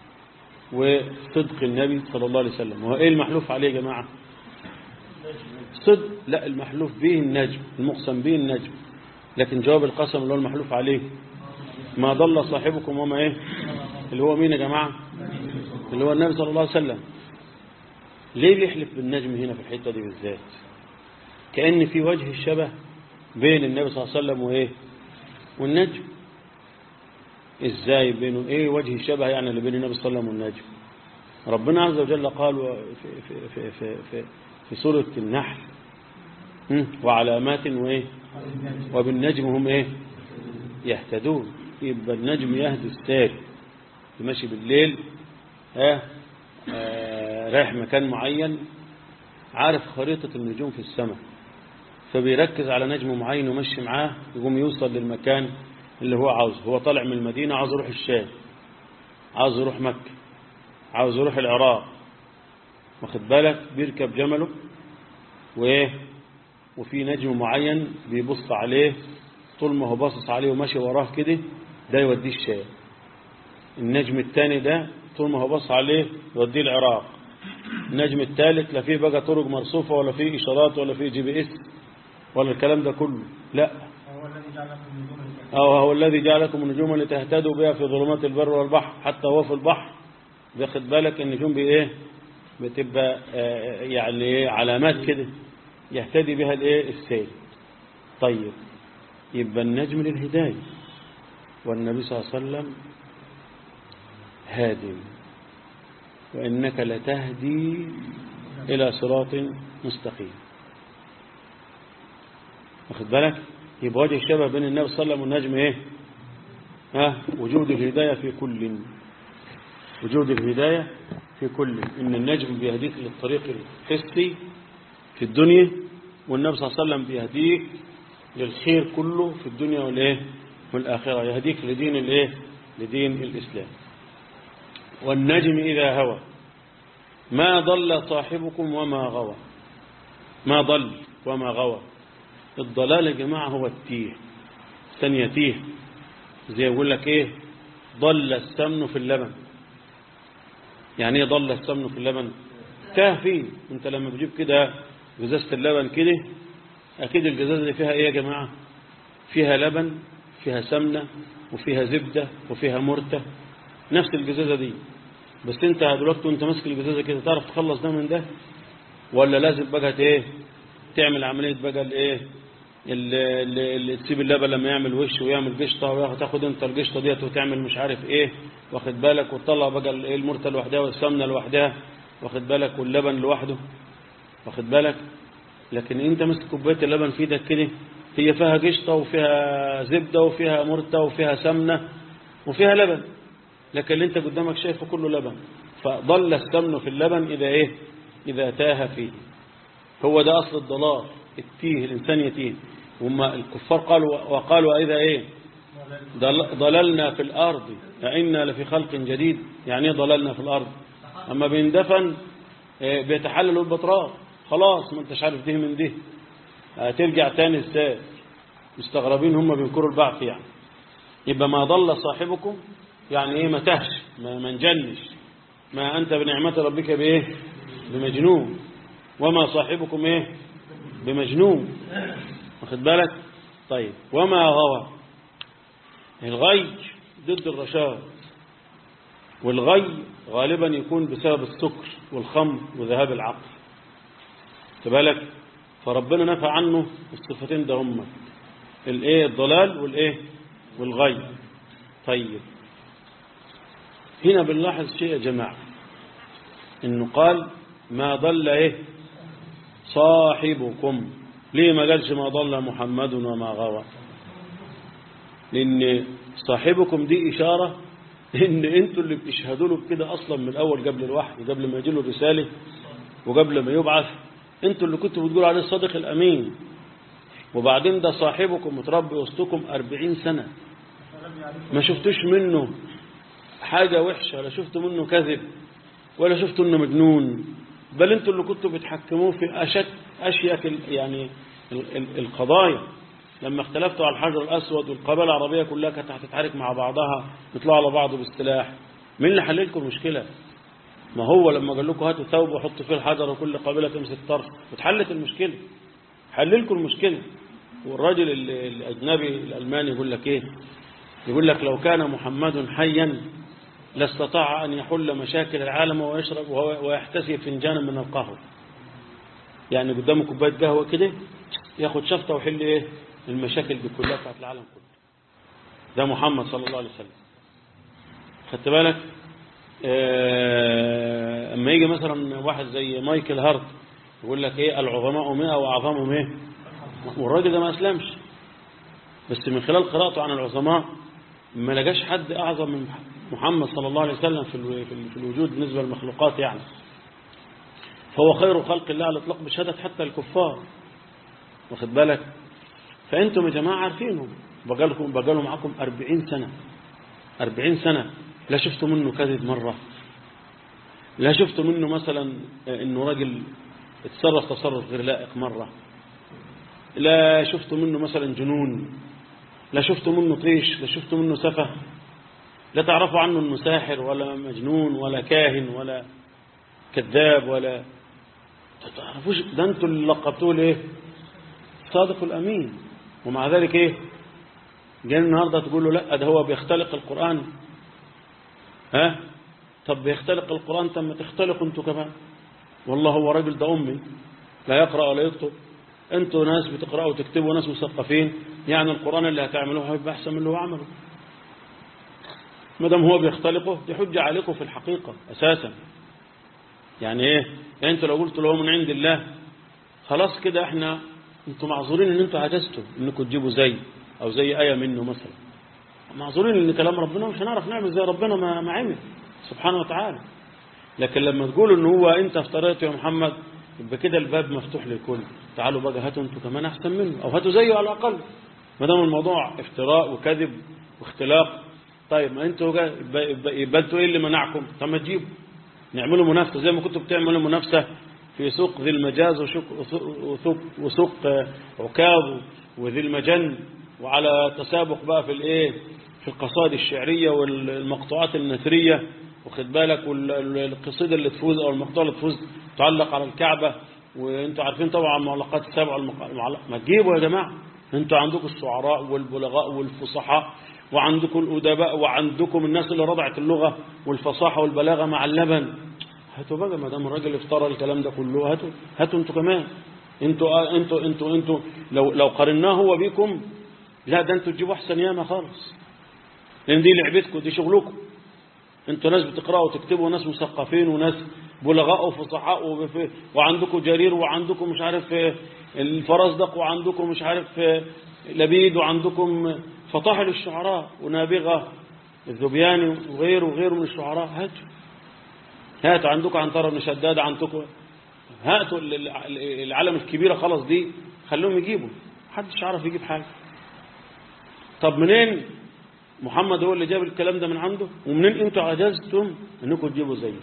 وصدق النبي صلى الله عليه وسلم وهو إيه المحلوف عليه يا جماعة صدق لا المحلوف به النجم المقسم به النجم لكن جواب القسم اللي هو المحلوف عليه ما ضل صاحبكم وما ايه اللي هو مين يا جماعة اللي هو النبي صلى الله عليه وسلم ليه بيحلف بالنجم هنا في الحتة دي بالذات كأن في وجه الشبه بين النبي صلى الله عليه وسلم وايه والنجم ازاي بينه ايه وجه الشبه يعني اللي بين النبي صلى الله عليه وسلم والنجم ربنا عز وجل قال في, في, في, في, في, في سورة النحل وعلامات وايه وبالنجم هم ايه يهتدون يبقى النجم يهدي الساري ماشي بالليل ها آه رايح مكان معين عارف خريطة النجوم في السماء فبيركز على نجم معين ومشي معاه يقوم يوصل للمكان اللي هو عاوزه هو طالع من المدينة عاوز يروح الشام عاوز يروح مكة عاوز يروح العراق واخد بالك بيركب جمله وايه وفي نجم معين بيبص عليه طول ما هو باصص عليه وماشي وراه كده ده يوديه الشام النجم الثاني ده طول ما هو باصص عليه يوديه العراق النجم الثالث لا فيه بقى طرق مرصوفة ولا فيه إشارات ولا فيه جي بي اس ولا الكلام ده كله لا أو هو الذي جعلكم النجوم لتهتدوا بها في ظلمات البر والبحر حتى هو في البحر بياخد بالك النجوم بايه بتبقى آه يعني علامات كده يهتدي بها الايه السيل طيب يبقى النجم للهداية والنبي صلى الله عليه وسلم هادي وإنك لتهدي إلى صراط مستقيم واخد بالك يبقى وجه الشبه بين النبي صلى الله عليه وسلم والنجم ايه ها وجود الهداية في كل وجود الهداية في كل إن النجم بيهديك للطريق الحسي في الدنيا والنبي صلى الله عليه وسلم بيهديك للخير كله في الدنيا والايه والآخرة يهديك لدين الايه لدين الإسلام والنجم إذا هوى ما ضل صاحبكم وما غوى ما ضل وما غوى الضلال يا جماعة هو التيه ثانية تيه زي يقول لك ايه ضل السمن في اللبن يعني ايه ضل السمن في اللبن تاه فيه انت لما بتجيب كده جزازة اللبن كده اكيد الجزازة اللي فيها ايه يا جماعة فيها لبن فيها سمنة وفيها زبدة وفيها مرتة نفس الجزازة دي بس انت دلوقتي وانت ماسك الجزازة كده تعرف تخلص ده من ده ولا لازم بقى ايه تعمل عملية بقى الايه اللي, اللي, اللي تسيب اللبن لما يعمل وش ويعمل قشطة وتاخد انت القشطة ديت وتعمل مش عارف ايه واخد بالك وتطلع بقى المرتة لوحدها والسمنة لوحدها واخد بالك واللبن لوحده واخد بالك لكن انت ماسك كوبايه اللبن في ايدك كده هي فيها قشطة وفيها زبدة وفيها مرتة وفيها سمنة وفيها لبن لكن اللي انت قدامك شايفه كله لبن فضل السمن في اللبن إذا إيه إذا تاه فيه هو ده أصل الضلال التيه الإنسان يتيه هم الكفار قالوا وقالوا إذا إيه ضل- ضللنا في الأرض أئنا لفي خلق جديد يعني ايه ضللنا في الأرض أما بيندفن آه، بيتحلل البطراء خلاص ما انتش عارف ده من ده هترجع تاني ازاي مستغربين هم بينكروا البعث يعني يبقى ما ضل صاحبكم يعني ايه ما تهش ما ما نجنش ما انت بنعمة ربك بايه بمجنون وما صاحبكم ايه بمجنون واخد بالك طيب وما غوى الغي ضد الرشاد والغي غالبا يكون بسبب السكر والخمر وذهاب العقل خد بالك فربنا نفى عنه الصفتين ده هم الايه الضلال والايه والغي طيب هنا بنلاحظ شيء يا جماعه انه قال ما ضل ايه صاحبكم ليه ما قالش ما ضل محمد وما غوى لان صاحبكم دي اشاره ان انتوا اللي بتشهدوا له بكده اصلا من الاول قبل الوحي قبل ما يجي له الرساله وقبل ما يبعث انتوا اللي كنتوا بتقولوا عليه الصادق الامين وبعدين ده صاحبكم متربي وسطكم أربعين سنة ما شفتوش منه حاجة وحشة ولا شفتوا منه كذب ولا شفتوا انه مجنون بل انتوا اللي كنتوا بتحكموه في أشك أشيك ال- يعني ال- ال- القضايا لما اختلفتوا على الحجر الأسود والقبائل العربية كلها كانت هتتحرك مع بعضها يطلعوا على بعض بالسلاح مين اللي حل لكم المشكلة ما هو لما قال لكم هاتوا ثوب وحطوا فيه الحجر وكل قبيلة تمسك طرف واتحلت المشكلة حل لكم المشكلة والراجل ال- الأجنبي الألماني يقول لك إيه يقول لك لو كان محمد حيا لاستطاع أن يحل مشاكل العالم ويشرب وهو- ويحتسي فنجانا من القهوة يعني قدامه كوباية قهوة كده ياخد شفطة ويحل إيه المشاكل دي كلها بتاعت العالم كله ده محمد صلى الله عليه وسلم خدت بالك آه، اما يجي مثلا واحد زي مايكل هارت يقول لك ايه العظماء مئة واعظمهم ايه والراجل ده ما اسلمش بس من خلال قراءته عن العظماء ما لقاش حد اعظم من محمد صلى الله عليه وسلم في الو- في ال- في الوجود بالنسبه للمخلوقات يعني فهو خير خلق الله على الاطلاق بشهاده حتى الكفار واخد بالك فانتم يا جماعه عارفينه بقالكم بقالوا معاكم 40 سنه 40 سنه لا شفتوا منه كذب مره لا شفتوا منه مثلا انه راجل اتصرف تصرف غير لائق مره لا شفتوا منه مثلا جنون لا شفتوا منه طيش لا شفتوا منه سفه لا تعرفوا عنه انه ساحر ولا مجنون ولا كاهن ولا كذاب ولا ما تعرفوش ده انتوا اللي لقبتوه الايه صادق الامين ومع ذلك ايه جاي النهارده تقول له لا ده هو بيختلق القران ها طب بيختلق القران طب ما تختلقوا انتوا كمان والله هو راجل ده امي لا يقرا ولا يكتب انتوا ناس بتقراوا وتكتبوا ناس مثقفين يعني القران اللي هتعملوه هيبقى احسن من اللي هو عمله ما دام هو بيختلقه دي حجه عليكم في الحقيقه اساسا يعني ايه يعني انتوا لو قلتوا له هو من عند الله خلاص كده احنا انتوا معذورين ان انتوا عجزتوا انكم تجيبوا زي او زي ايه منه مثلا معذورين ان كلام ربنا مش هنعرف نعمل زي ربنا ما ما عمل سبحانه وتعالى لكن لما تقولوا ان هو انت افتريت يا محمد يبقى كده الباب مفتوح للكل تعالوا بقى هاتوا انتوا كمان احسن منه او هاتوا زيه على الاقل ما دام الموضوع افتراء وكذب واختلاق طيب ما انتوا جا- يبقى- يبقى يبقى انتوا ايه اللي منعكم طب ما تجيبوا نعملوا منافسه زي ما كنتوا بتعملوا منافسه في سوق ذي المجاز وسوق وسوق, وسوق عكاظ وذي المجن وعلى تسابق بقى في الايه في القصائد الشعريه والمقطوعات النثريه واخد بالك والقصيده اللي تفوز او المقطوعه اللي تفوز تعلق على الكعبه وانتوا عارفين طبعا معلقات السبع المعلق ما تجيبوا يا جماعه انتوا عندكم الشعراء والبلغاء والفصحاء وعندكم الأدباء وعندكم الناس اللي رضعت اللغة والفصاحة والبلاغة مع اللبن هاتوا بقى ما دام الراجل افترى الكلام ده كله هاتوا هاتوا انتوا كمان انتوا انتوا انتوا انتوا لو لو قارناه هو بيكم لا ده انتوا تجيبوا احسن ياما خالص لان دي لعبتكم دي شغلكم انتوا ناس بتقراوا وتكتبوا ناس مثقفين وناس بلغاء وفصحاء وبف- وعندكم جرير وعندكم مش عارف اه، الفرزدق وعندكم مش عارف اه، لبيد وعندكم فطاحل الشعراء ونابغة الذبياني وغيره وغيره من الشعراء هاتوا هاتوا عندكم عنترة بن شداد عندكم هاتوا ال- ال- العالم الكبيرة خلاص دي خلوهم يجيبوا محدش عارف يجيب حاجة طب منين محمد هو اللي جاب الكلام ده من عنده ومنين انتوا عجزتم انكم تجيبوا زيه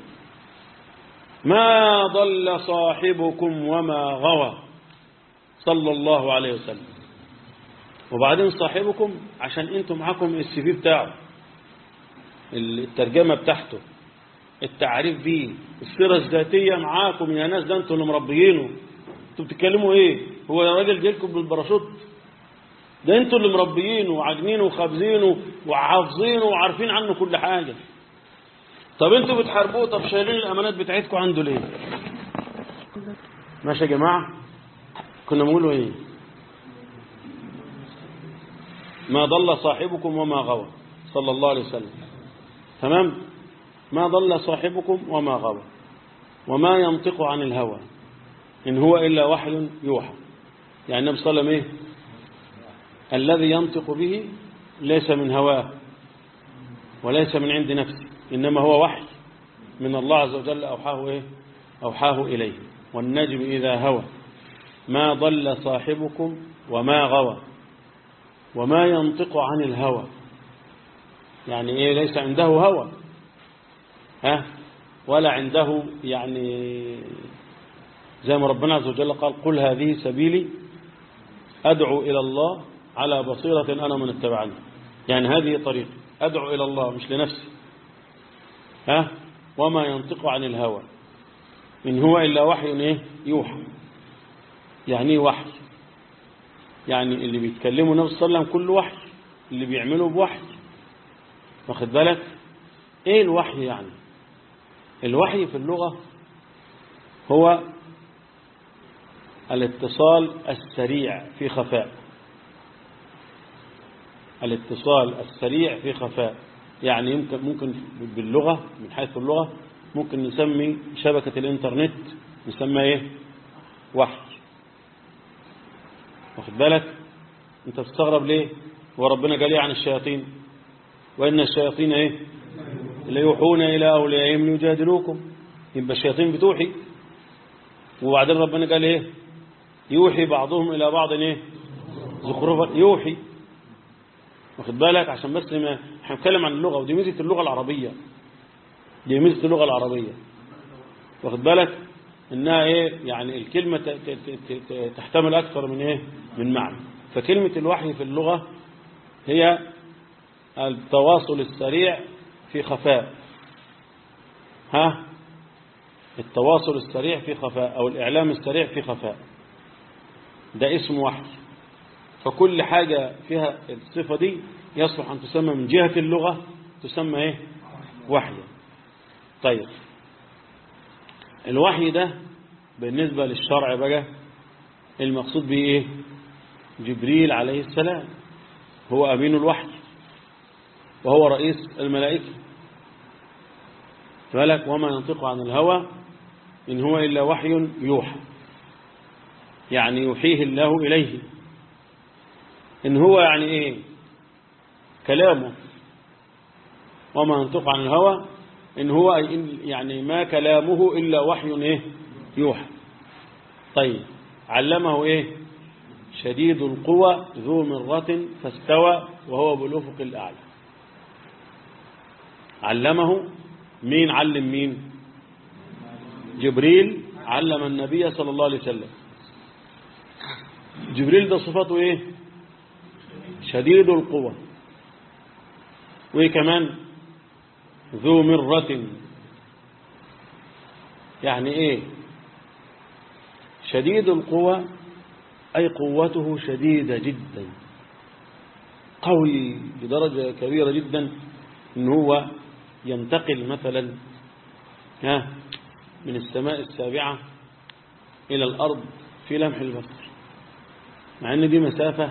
ما ضل صاحبكم وما غوى صلى الله عليه وسلم وبعدين صاحبكم عشان انتم معاكم السي في بتاعه الترجمة بتاعته التعريف بيه السيرة الذاتية معاكم يا ناس ده انتوا اللي مربيينه انتوا بتتكلموا ايه هو يا راجل جايلكم بالباراشوت ده انتوا اللي مربيينه وعاجنينه وخابزينه وحافظينه وعارفين عنه كل حاجة طب انتوا بتحاربوه طب شايلين الامانات بتاعتكم عنده ليه ماشي يا جماعة كنا بنقولوا ايه ما ضل صاحبكم وما غوى صلى الله عليه وسلم تمام ما ضل صاحبكم وما غوى وما ينطق عن الهوى إن هو إلا وحي يوحى يعني النبي صلى الله عليه وسلم إيه الذي ينطق به ليس من هواه وليس من عند نفسه إنما هو وحي من الله عز وجل أوحاه إيه أوحاه إليه والنجم إذا هوى ما ضل صاحبكم وما غوى وما ينطق عن الهوى يعني إيه ليس عنده هوى ها ولا عنده يعني زي ما ربنا عز وجل قال قل هذه سبيلي أدعو إلى الله على بصيرة أنا من اتبعني يعني هذه طريقة أدعو إلى الله مش لنفسي ها وما ينطق عن الهوى إن هو إلا وحي إيه يوحى يعني إيه وحي يعني اللي بيتكلموا النبي صلى الله عليه وسلم كله وحي اللي بيعملوا بوحي واخد بالك ايه الوحي يعني الوحي في اللغة هو الاتصال السريع في خفاء الاتصال السريع في خفاء يعني يمكن ممكن باللغة من حيث اللغة ممكن نسمي شبكة الانترنت نسمى ايه وحي واخد بالك انت تستغرب ليه وربنا قال ايه عن الشياطين وان الشياطين ايه ليوحون الى اوليائهم ليجادلوكم يبقى الشياطين بتوحي وبعدين ربنا قال ايه يوحي بعضهم الى بعض ايه زخرفا يوحي واخد بالك عشان بس ما احنا بنتكلم عن اللغه ودي ميزه اللغه العربيه دي ميزه اللغه العربيه واخد بالك انها ايه يعني الكلمه تحتمل اكثر من ايه من معنى فكلمه الوحي في اللغه هي التواصل السريع في خفاء ها التواصل السريع في خفاء او الاعلام السريع في خفاء ده اسم وحي فكل حاجة فيها الصفة دي يصلح أن تسمى من جهة اللغة تسمى إيه وحي طيب الوحي ده بالنسبة للشرع بقى المقصود به إيه جبريل عليه السلام هو أمين الوحي وهو رئيس الملائكة فلك وما ينطق عن الهوى إن هو إلا وحي يوحى يعني يوحيه الله إليه إن هو يعني إيه كلامه وما ينطق عن الهوى إن هو يعني ما كلامه إلا وحي إيه يوحى طيب علمه إيه شديد القوى ذو مرة فاستوى وهو بالأفق الأعلى علمه مين علم مين جبريل علم النبي صلى الله عليه وسلم جبريل ده صفته ايه شديد القوى وايه كمان ذو مرة يعني ايه شديد القوى اي قوته شديدة جدا قوي بدرجة كبيرة جدا ان هو ينتقل مثلا ها من السماء السابعة الى الارض في لمح البصر مع ان دي مسافة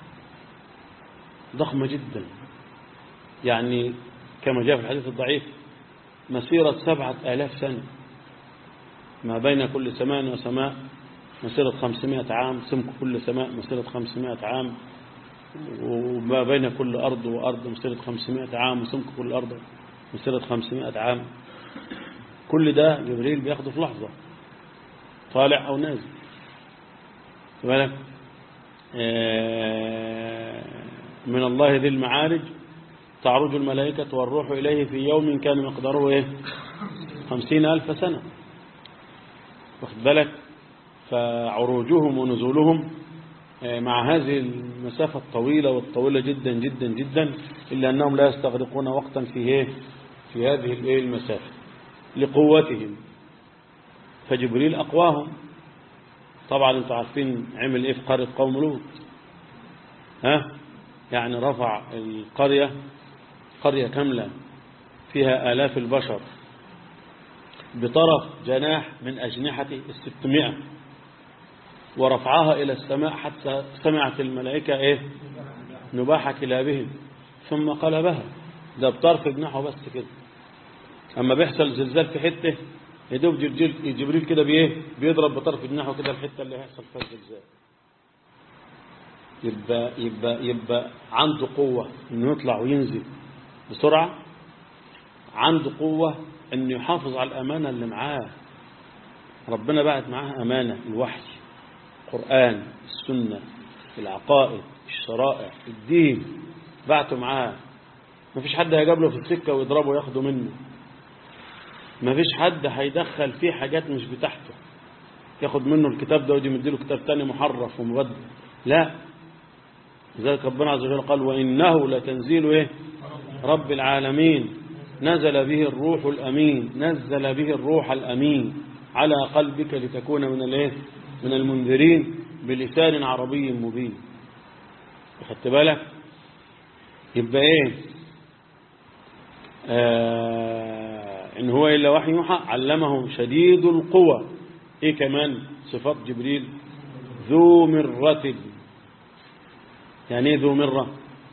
ضخمة جدا يعني كما جاء في الحديث الضعيف مسيرة سبعة آلاف سنة ما بين كل سماء وسماء مسيرة خمسمائة عام سمك كل سماء مسيرة خمسمائة عام وما بين كل أرض وأرض مسيرة خمسمائة عام وسمك كل أرض مسيرة خمسمائة عام كل ده جبريل بياخده في لحظة طالع أو نازل بالك من الله ذي المعارج تعرج الملائكة والروح إليه في يوم كان مقداره إيه خمسين ألف سنة واخد بالك فعروجهم ونزولهم مع هذه المسافة الطويلة والطويلة جدا جدا جدا إلا أنهم لا يستغرقون وقتا في إيه في هذه الإيه المسافة لقوتهم فجبريل أقواهم طبعا انتم عارفين عمل إيه في قرية قوم لوط ها يعني رفع القرية قرية كاملة فيها آلاف البشر بطرف جناح من أجنحة الستمائة ورفعها إلى السماء حتى سمعت الملائكة إيه نباح كلابهم ثم قلبها ده بطرف جناحه بس كده أما بيحصل زلزال في حتة يدوب جبريل كده بإيه بيضرب بطرف جناحه كده الحتة اللي هيحصل فيها الزلزال يبقى, يبقى, يبقى عنده قوة انه يطلع وينزل بسرعة عنده قوة انه يحافظ على الأمانة اللي معاه ربنا بعت معاه أمانة الوحي القرآن السنة العقائد الشرائع الدين بعته معاه ما فيش حد هيجاب في السكة ويضربه وياخده منه ما فيش حد هيدخل فيه حاجات مش بتاعته ياخد منه الكتاب ده ويجي مديله كتاب تاني محرف ومبدل لا لذلك ربنا عز وجل قال وإنه لتنزيل إيه رب العالمين نزل به الروح الأمين نزل به الروح الأمين على قلبك لتكون من الايه من المنذرين بلسان عربي مبين خدت بالك يبقى ايه آه إن هو إلا وحي يوحى علمه شديد القوى إيه كمان صفات جبريل ذو مرة يعني إيه ذو مرة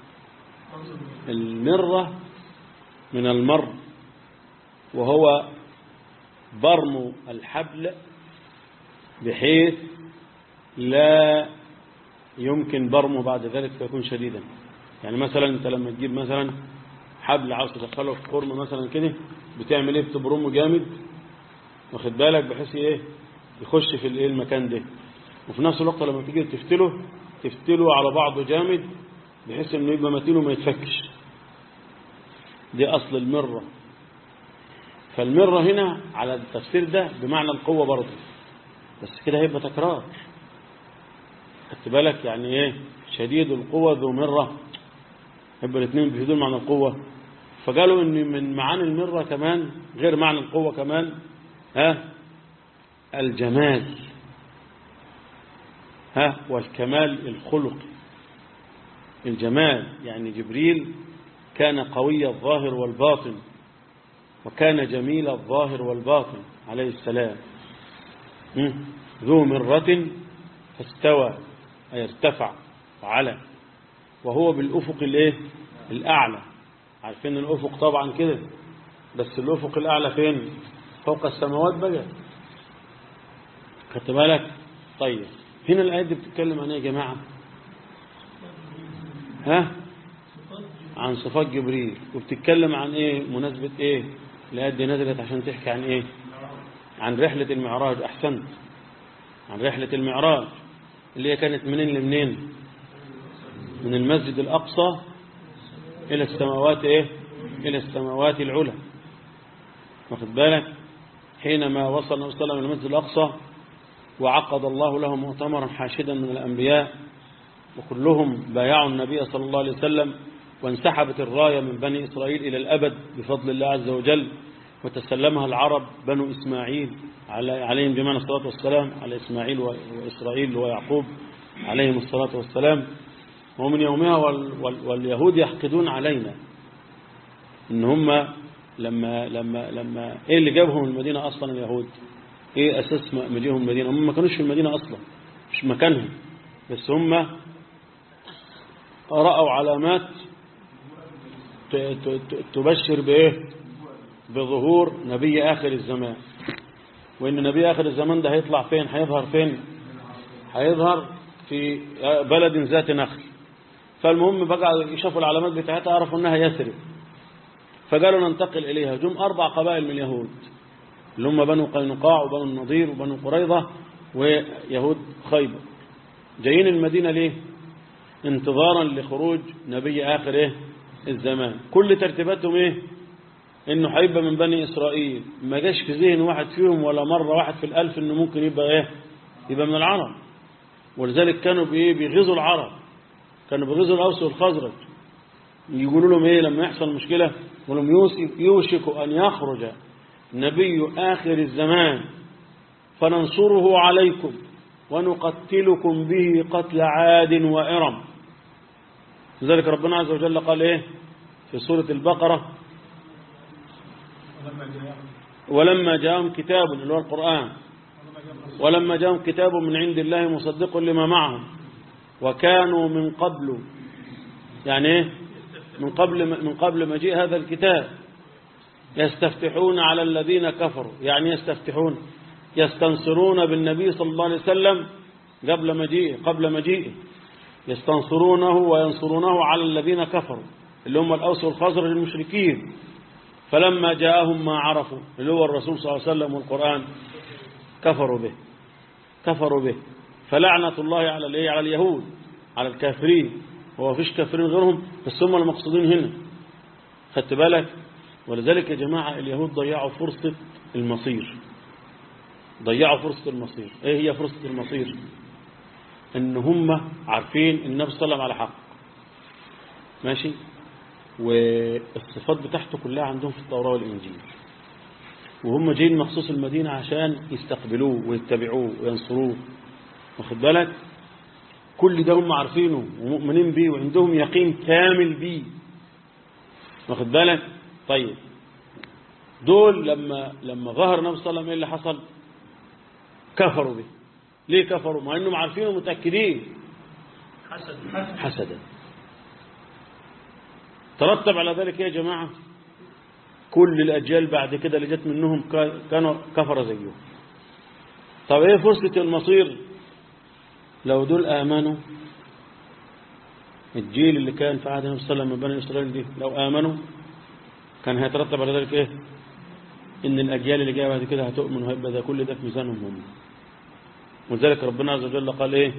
المرة من المر وهو برم الحبل بحيث لا يمكن برمه بعد ذلك فيكون شديدا يعني مثلا انت لما تجيب مثلا حبل عاوز تدخله في خرم مثلا كده بتعمل ايه بتبرمه جامد واخد بالك بحيث ايه يخش في الايه المكان ده وفي نفس الوقت لما تيجي تفتله تفتله على بعضه جامد بحيث انه يبقى متين وما يتفكش دي اصل المره فالمره هنا على التفسير ده بمعنى القوه برضه بس كده هيبقى تكرار خدت بالك يعني ايه شديد القوة ذو مرة يبقى الاثنين بيفيدون معنى القوة فقالوا ان من معاني المرة كمان غير معنى القوة كمان ها الجمال ها والكمال الخلقي الجمال يعني جبريل كان قوي الظاهر والباطن وكان جميل الظاهر والباطن عليه السلام ذو مرة فاستوى أي ارتفع وعلى وهو بالأفق الايه الأعلى عارفين الأفق طبعا كده بس الأفق الأعلى فين فوق السماوات بقى خدت بالك طيب هنا الآية دي بتتكلم عن ايه يا جماعة ها عن صفات جبريل وبتتكلم عن ايه مناسبة ايه الآية دي نزلت عشان تحكي عن ايه عن رحلة المعراج أحسنت عن رحلة المعراج اللي هي كانت منين لمنين من المسجد الأقصى إلى السماوات إيه إلى السماوات العلى واخد بالك حينما وصل النبي صلى الله عليه وسلم إلى المسجد الأقصى وعقد الله له مؤتمرا حاشدا من الأنبياء وكلهم بايعوا النبي صلى الله عليه وسلم وانسحبت الراية من بني إسرائيل إلى الأبد بفضل الله عز وجل وتسلمها العرب بنو إسماعيل عليهم جميعا الصلاة والسلام على إسماعيل وإسرائيل ويعقوب عليهم الصلاة والسلام ومن يومها واليهود يحقدون علينا إن هم لما لما لما إيه اللي جابهم المدينة أصلا اليهود إيه أساس مجيهم المدينة هم ما كانوش في المدينة أصلا مش مكانهم بس هم رأوا علامات تبشر بإيه بظهور نبي آخر الزمان وإن نبي آخر الزمان ده هيطلع فين هيظهر فين هيظهر في بلد ذات نخل فالمهم بقى يشوفوا العلامات بتاعتها عرفوا انها يثرب فقالوا ننتقل إليها جم أربع قبائل من اليهود اللي هم بنو قينقاع وبنو النضير وبنو قريظة ويهود خيبر جايين المدينة ليه انتظارا لخروج نبي آخر إيه الزمان كل ترتيباتهم ايه انه هيبقى من بني اسرائيل ما جاش في ذهن واحد فيهم ولا مرة واحد في الالف انه ممكن يبقى ايه يبقى من العرب ولذلك كانوا بايه بيغيظوا العرب كانوا بيغيظوا الاوس والخزرج يقولوا لهم ايه لما يحصل مشكلة يقولوا لهم يوسف يوشك ان يخرج نبي اخر الزمان فننصره عليكم ونقتلكم به قتل عاد وإرم لذلك ربنا عز وجل قال ايه في سورة البقرة ولما جاءهم كتاب اللي هو القرآن ولما جاءهم كتاب من عند الله مصدق لما معهم وكانوا من قبل يعني ايه من قبل من قبل مجيء هذا الكتاب يستفتحون على الذين كفروا يعني يستفتحون يستنصرون بالنبي صلى الله عليه وسلم قبل مجيئه قبل مجيئه يستنصرونه وينصرونه على الذين كفروا اللي هم الأوس والخزرج المشركين فلما جاءهم ما عرفوا اللي هو الرسول صلى الله عليه وسلم والقرآن كفروا به كفروا به فلعنة الله على الايه على اليهود على الكافرين هو فيش كافرين غيرهم بس هم المقصودين هنا خدت بالك ولذلك يا جماعة اليهود ضيعوا فرصة المصير ضيعوا فرصة المصير ايه هي فرصة المصير ان هم عارفين النبي صلى الله عليه وسلم على حق ماشي والصفات بتاعته كلها عندهم في التوراة والإنجيل وهم جايين مخصوص المدينة عشان يستقبلوه ويتبعوه وينصروه واخد بالك كل ده هم عارفينه ومؤمنين بيه وعندهم يقين كامل بيه واخد بالك طيب دول لما لما ظهر النبي صلى الله عليه وسلم ايه اللي حصل كفروا به ليه كفروا مع انهم عارفين ومتاكدين حسد حسدا ترتب على ذلك يا جماعة كل الأجيال بعد كده اللي جت منهم كانوا كفر زيهم طب ايه فرصة المصير لو دول آمنوا الجيل اللي كان في عهد النبي صلى الله عليه وسلم من بني إسرائيل دي لو آمنوا كان هيترتب على ذلك ايه ان الأجيال اللي جايه بعد كده هتؤمن وهيبقى ده كل ده في ميزانهم هم ولذلك ربنا عز وجل قال ايه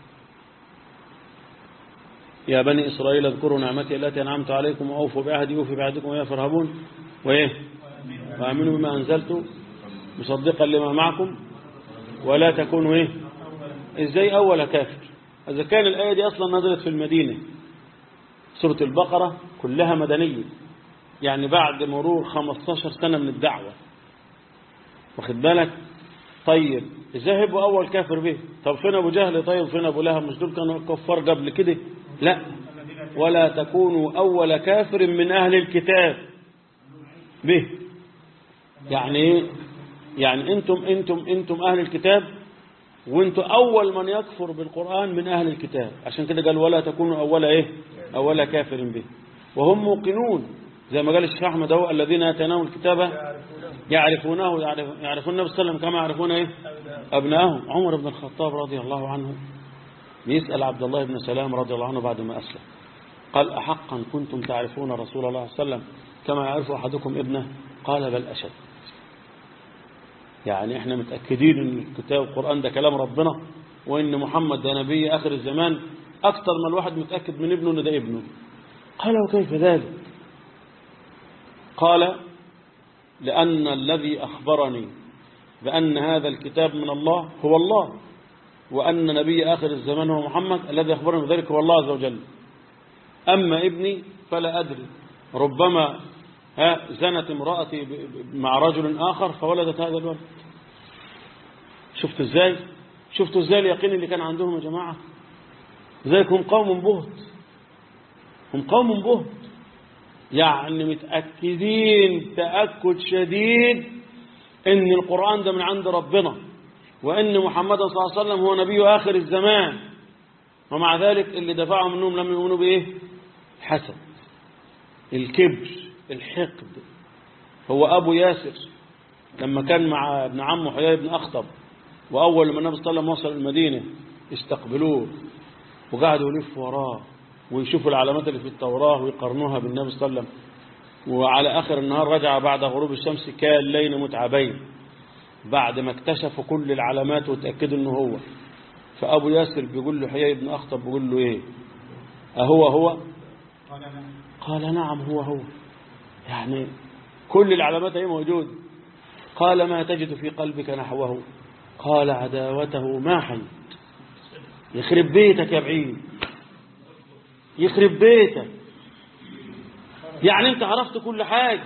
يا بني إسرائيل اذكروا نعمتي التي أنعمت عليكم وأوفوا بعهدي أوفي بعهدكم ويا فرهبون وإيه وآمنوا بما أنزلت مصدقا لما معكم ولا تكونوا إيه إزاي أول كافر إذا كان الآية دي أصلا نزلت في المدينة سورة البقرة كلها مدنية يعني بعد مرور 15 سنة من الدعوة واخد بالك طيب ازاي هيبقوا أول كافر به طب فين أبو جهل طيب فين أبو لهب مش دول كانوا كفار قبل كده لا ولا تكونوا أول كافر من أهل الكتاب به يعني ايه يعني انتم انتم انتم أهل الكتاب وانتم أول من يكفر بالقرآن من أهل الكتاب عشان كده قال ولا تكونوا أول ايه أول كافر به وهم موقنون زي ما قال الشيخ أحمد هو الذين آتيناهم الكتاب يعرفونه يعرف يعرفون النبي صلى الله عليه وسلم كما يعرفون ايه أبنائهم عمر بن الخطاب رضي الله عنه بيسأل عبد الله بن سلام رضي الله عنه بعد ما أسلم قال أحقا كنتم تعرفون رسول الله صلى الله عليه وسلم كما يعرف أحدكم ابنه قال بل أشد يعني احنا متأكدين ان الكتاب القرآن ده كلام ربنا وان محمد ده نبي آخر الزمان أكثر ما الواحد متأكد من ابنه ان ده ابنه قال وكيف ذلك قال لأن الذي أخبرني بأن هذا الكتاب من الله هو الله وأن نبي آخر الزمان هو محمد الذي أخبرنا بذلك هو الله عز وجل أما ابني فلا أدري ربما ها زنت امرأتي مع رجل آخر فولدت هذا الولد شفتوا ازاي شفتوا ازاي اليقين اللي كان عندهم يا جماعة ذلك هم قوم بهت هم قوم بهت يعني متأكدين تأكد شديد ان القرآن ده من عند ربنا وأن محمد صلى الله عليه وسلم هو نبي آخر الزمان ومع ذلك اللي دفعهم منهم لم يؤمنوا بإيه حسد الكبر الحقد هو أبو ياسر لما كان مع ابن عمه حيي بن أخطب وأول ما النبي صلى الله عليه وسلم وصل المدينة استقبلوه وقعدوا يلفوا وراه ويشوفوا العلامات اللي في التوراة ويقارنوها بالنبي صلى الله عليه وسلم وعلى آخر النهار رجع بعد غروب الشمس كالليل متعبين بعد ما اكتشفوا كل العلامات وتأكدوا انه هو فأبو ياسر بيقول له حيي بن أخطب بيقول له ايه أهو هو قال نعم هو هو يعني كل العلامات هي موجودة قال ما تجد في قلبك نحوه قال عداوته ما حيت يخرب بيتك يا بعيد يخرب بيتك يعني انت عرفت كل حاجة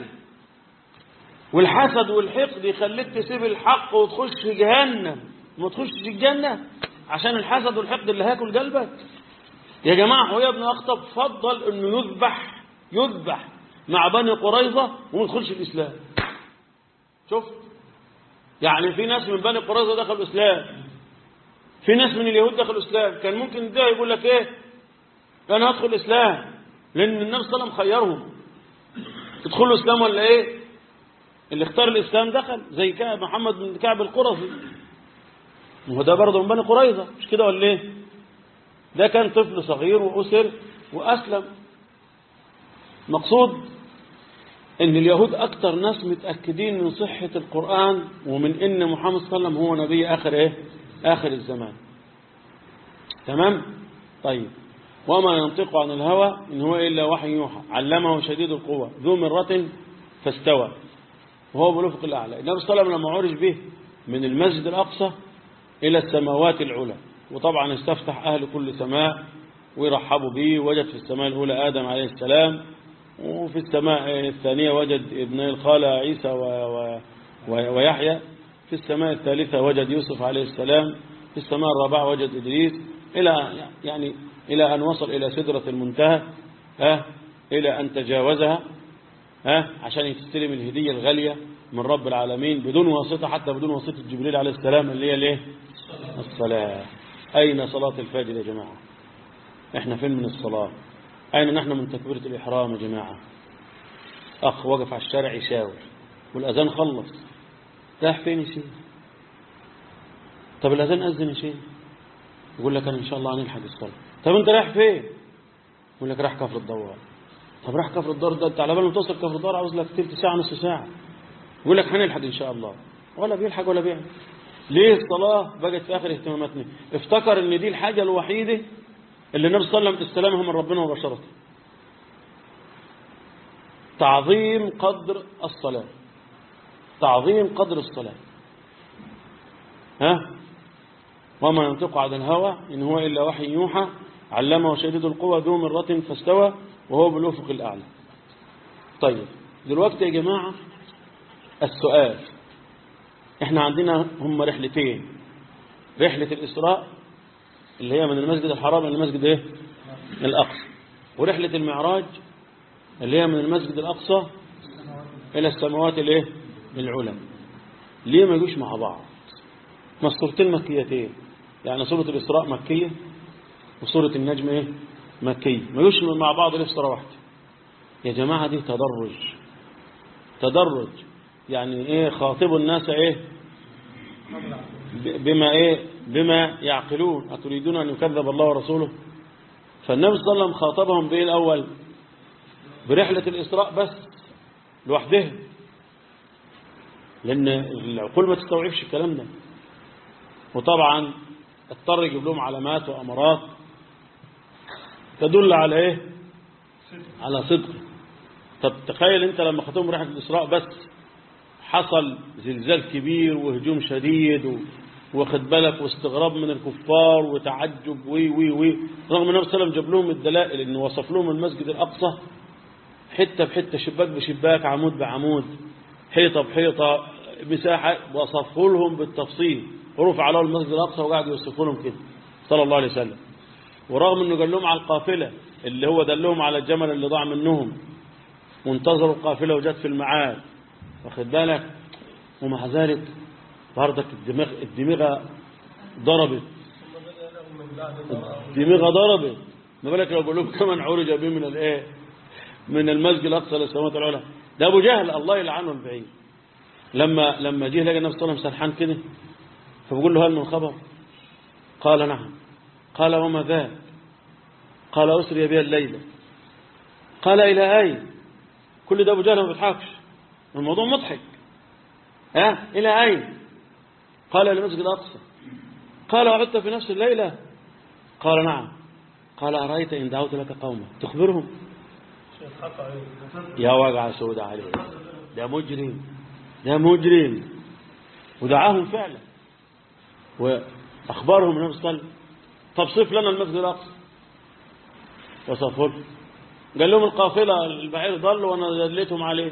والحسد والحقد يخليك تسيب الحق وتخش جهنم ما تخشش الجنة عشان الحسد والحقد اللي هاكل قلبك يا جماعة هو يا ابن أخطب فضل انه يذبح يذبح مع بني قريظة وما يدخلش الإسلام شفت يعني في ناس من بني قريظة دخلوا الإسلام في ناس من اليهود دخلوا الإسلام كان ممكن ده يقول لك إيه أنا هدخل الإسلام لأن النبي صلى الله عليه وسلم خيرهم تدخلوا الإسلام ولا إيه اللي اختار الإسلام دخل زي كعب محمد بن كعب القرظي وهو ده برضه من بني قريظة مش كده ولا إيه ده كان طفل صغير وأسر وأسلم مقصود ان اليهود اكتر ناس متأكدين من صحة القرآن ومن ان محمد صلى الله عليه وسلم هو نبي اخر ايه اخر الزمان تمام طيب وما ينطق عن الهوى ان هو الا وحي يوحى علمه شديد القوة ذو مرة فاستوى وهو بالافق الاعلى النبي صلى الله عليه وسلم لما عرج به من المسجد الاقصى الى السماوات العلى وطبعا استفتح اهل كل سماء ويرحبوا به وجد في السماء الاولى ادم عليه السلام وفي السماء الثانية وجد ابني الخالة عيسى و و و ويحيى في السماء الثالثة وجد يوسف عليه السلام في السماء الرابعة وجد إدريس إلى يعني إلى أن وصل إلى سدرة المنتهى ها إلى أن تجاوزها ها عشان يستلم الهدية الغالية من رب العالمين بدون واسطة حتى بدون واسطة جبريل عليه السلام اللي هي الايه الصلاة أين صلاة الفجر يا جماعة احنا فين من الصلاة أين نحن من تكبيرة الإحرام يا جماعة أخ وقف على الشارع يشاور والأذان خلص رايح فين يا شيخ طب الأذان أذن يا شيخ يقول لك أنا إن شاء الله هنلحق الصلاة طب أنت رايح فين يقول لك رايح كفر الدوار طب رايح كفر الدار ده أنت على بال ما توصل كفر الدار عاوز لك تلت ساعة نص ساعة يقول لك هنلحق إن شاء الله ولا بيلحق ولا بيعمل ليه الصلاة بقت في آخر اهتماماتنا افتكر ان دي الحاجة الوحيدة اللي النبي صلى الله عليه وسلم استلمها من ربنا مباشرة تعظيم قدر الصلاة تعظيم قدر الصلاة ها وما ينطق عن الهوى إن هو إلا وحي يوحى علمه شديد القوى ذو مرة فاستوى وهو بالأفق الأعلى طيب دلوقتي يا جماعة السؤال احنا عندنا هم رحلتين رحلة الإسراء اللي هي من المسجد الحرام إلى المسجد ايه الأقصى ورحلة المعراج اللي هي من المسجد الأقصى إلى السماوات الايه العلى ليه ما يجوش مع بعض ما الصورتين مكيتين يعني سورة الإسراء مكية وسورة النجم ايه مكية ما يجوش مع بعض ليه في صورة واحدة يا جماعة دي تدرج تدرج يعني ايه خاطبوا الناس ايه بما ايه بما يعقلون أتريدون أن يكذب الله ورسوله فالنبي صلى الله عليه وسلم خاطبهم بايه الأول برحلة الإسراء بس لوحدها لأن العقول ما تستوعبش الكلام ده وطبعا اضطر يجيب لهم علامات وأمارات تدل على ايه على صدق طب تخيل انت لما خطبهم رحلة الإسراء بس حصل زلزال كبير وهجوم شديد و... واخد بالك واستغراب من الكفار وتعجب وي وي وي رغم النبي صلى الله عليه وسلم جاب لهم الدلائل انه وصف لهم المسجد الاقصى حته بحته شباك بشباك عمود بعمود حيطه بحيطه مساحه وصفه لهم بالتفصيل ورفع على المسجد الاقصى وقعد يوصفوا لهم كده صلى الله عليه وسلم ورغم انه قال لهم على القافله اللي هو دلهم على الجمل اللي ضاع منهم وانتظروا القافله وجت في الميعاد واخد بالك ومع ذلك بردك الدماغ الدماغ ضربت الدماغ ضربت ما بالك لو بقول لهم كمان عرج به من الايه من المسجد الاقصى للسماوات العلى ده ابو جهل الله يلعنه البعيد لما لما جه لقى النبي صلى الله عليه وسلم سرحان كده فبقول له هل من خبر قال نعم قال وما ذاك قال اسري بي الليله قال الى اين كل ده ابو جهل ما بيضحكش الموضوع مضحك ها إلى أين قال لمسجد الأقصى قال وعدت في نفس الليلة قال نعم قال أرأيت إن دعوت لك قوما تخبرهم يا وجع سود عليه ده مجرم ده مجرم ودعاهم فعلا وأخبرهم النبي صلى الله عليه وسلم طب صف لنا المسجد الأقصى وصفوا له. قال لهم القافلة البعير ضل وأنا دليتهم عليه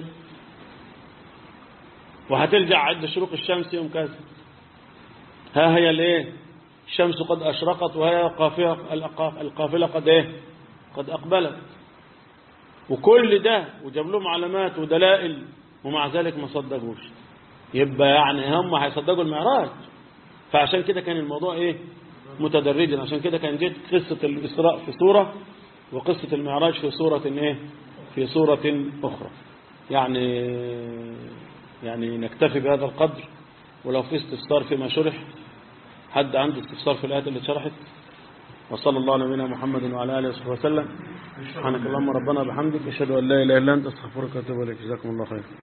وهترجع عند شروق الشمس يوم كذا ها هي الايه الشمس قد أشرقت وهي القافلة القافلة قد ايه قد أقبلت وكل ده وجاب لهم علامات ودلائل ومع ذلك ما صدقوش يبقى يعني هم هيصدقوا المعراج فعشان كده كان الموضوع ايه متدرجا عشان كده كان جيت قصة الإسراء في سورة وقصة المعراج في سورة ايه في سورة أخرى يعني يعني نكتفي بهذا القدر ولو في استفسار فيما شرح حد عنده استفسار في الآيات اللي شرحت وصلى الله على نبينا محمد وعلى آله وصحبه وسلم سبحانك اللهم ربنا بحمدك أشهد أن لا إله إلا أنت أستغفرك وأتوب إليك جزاكم الله خير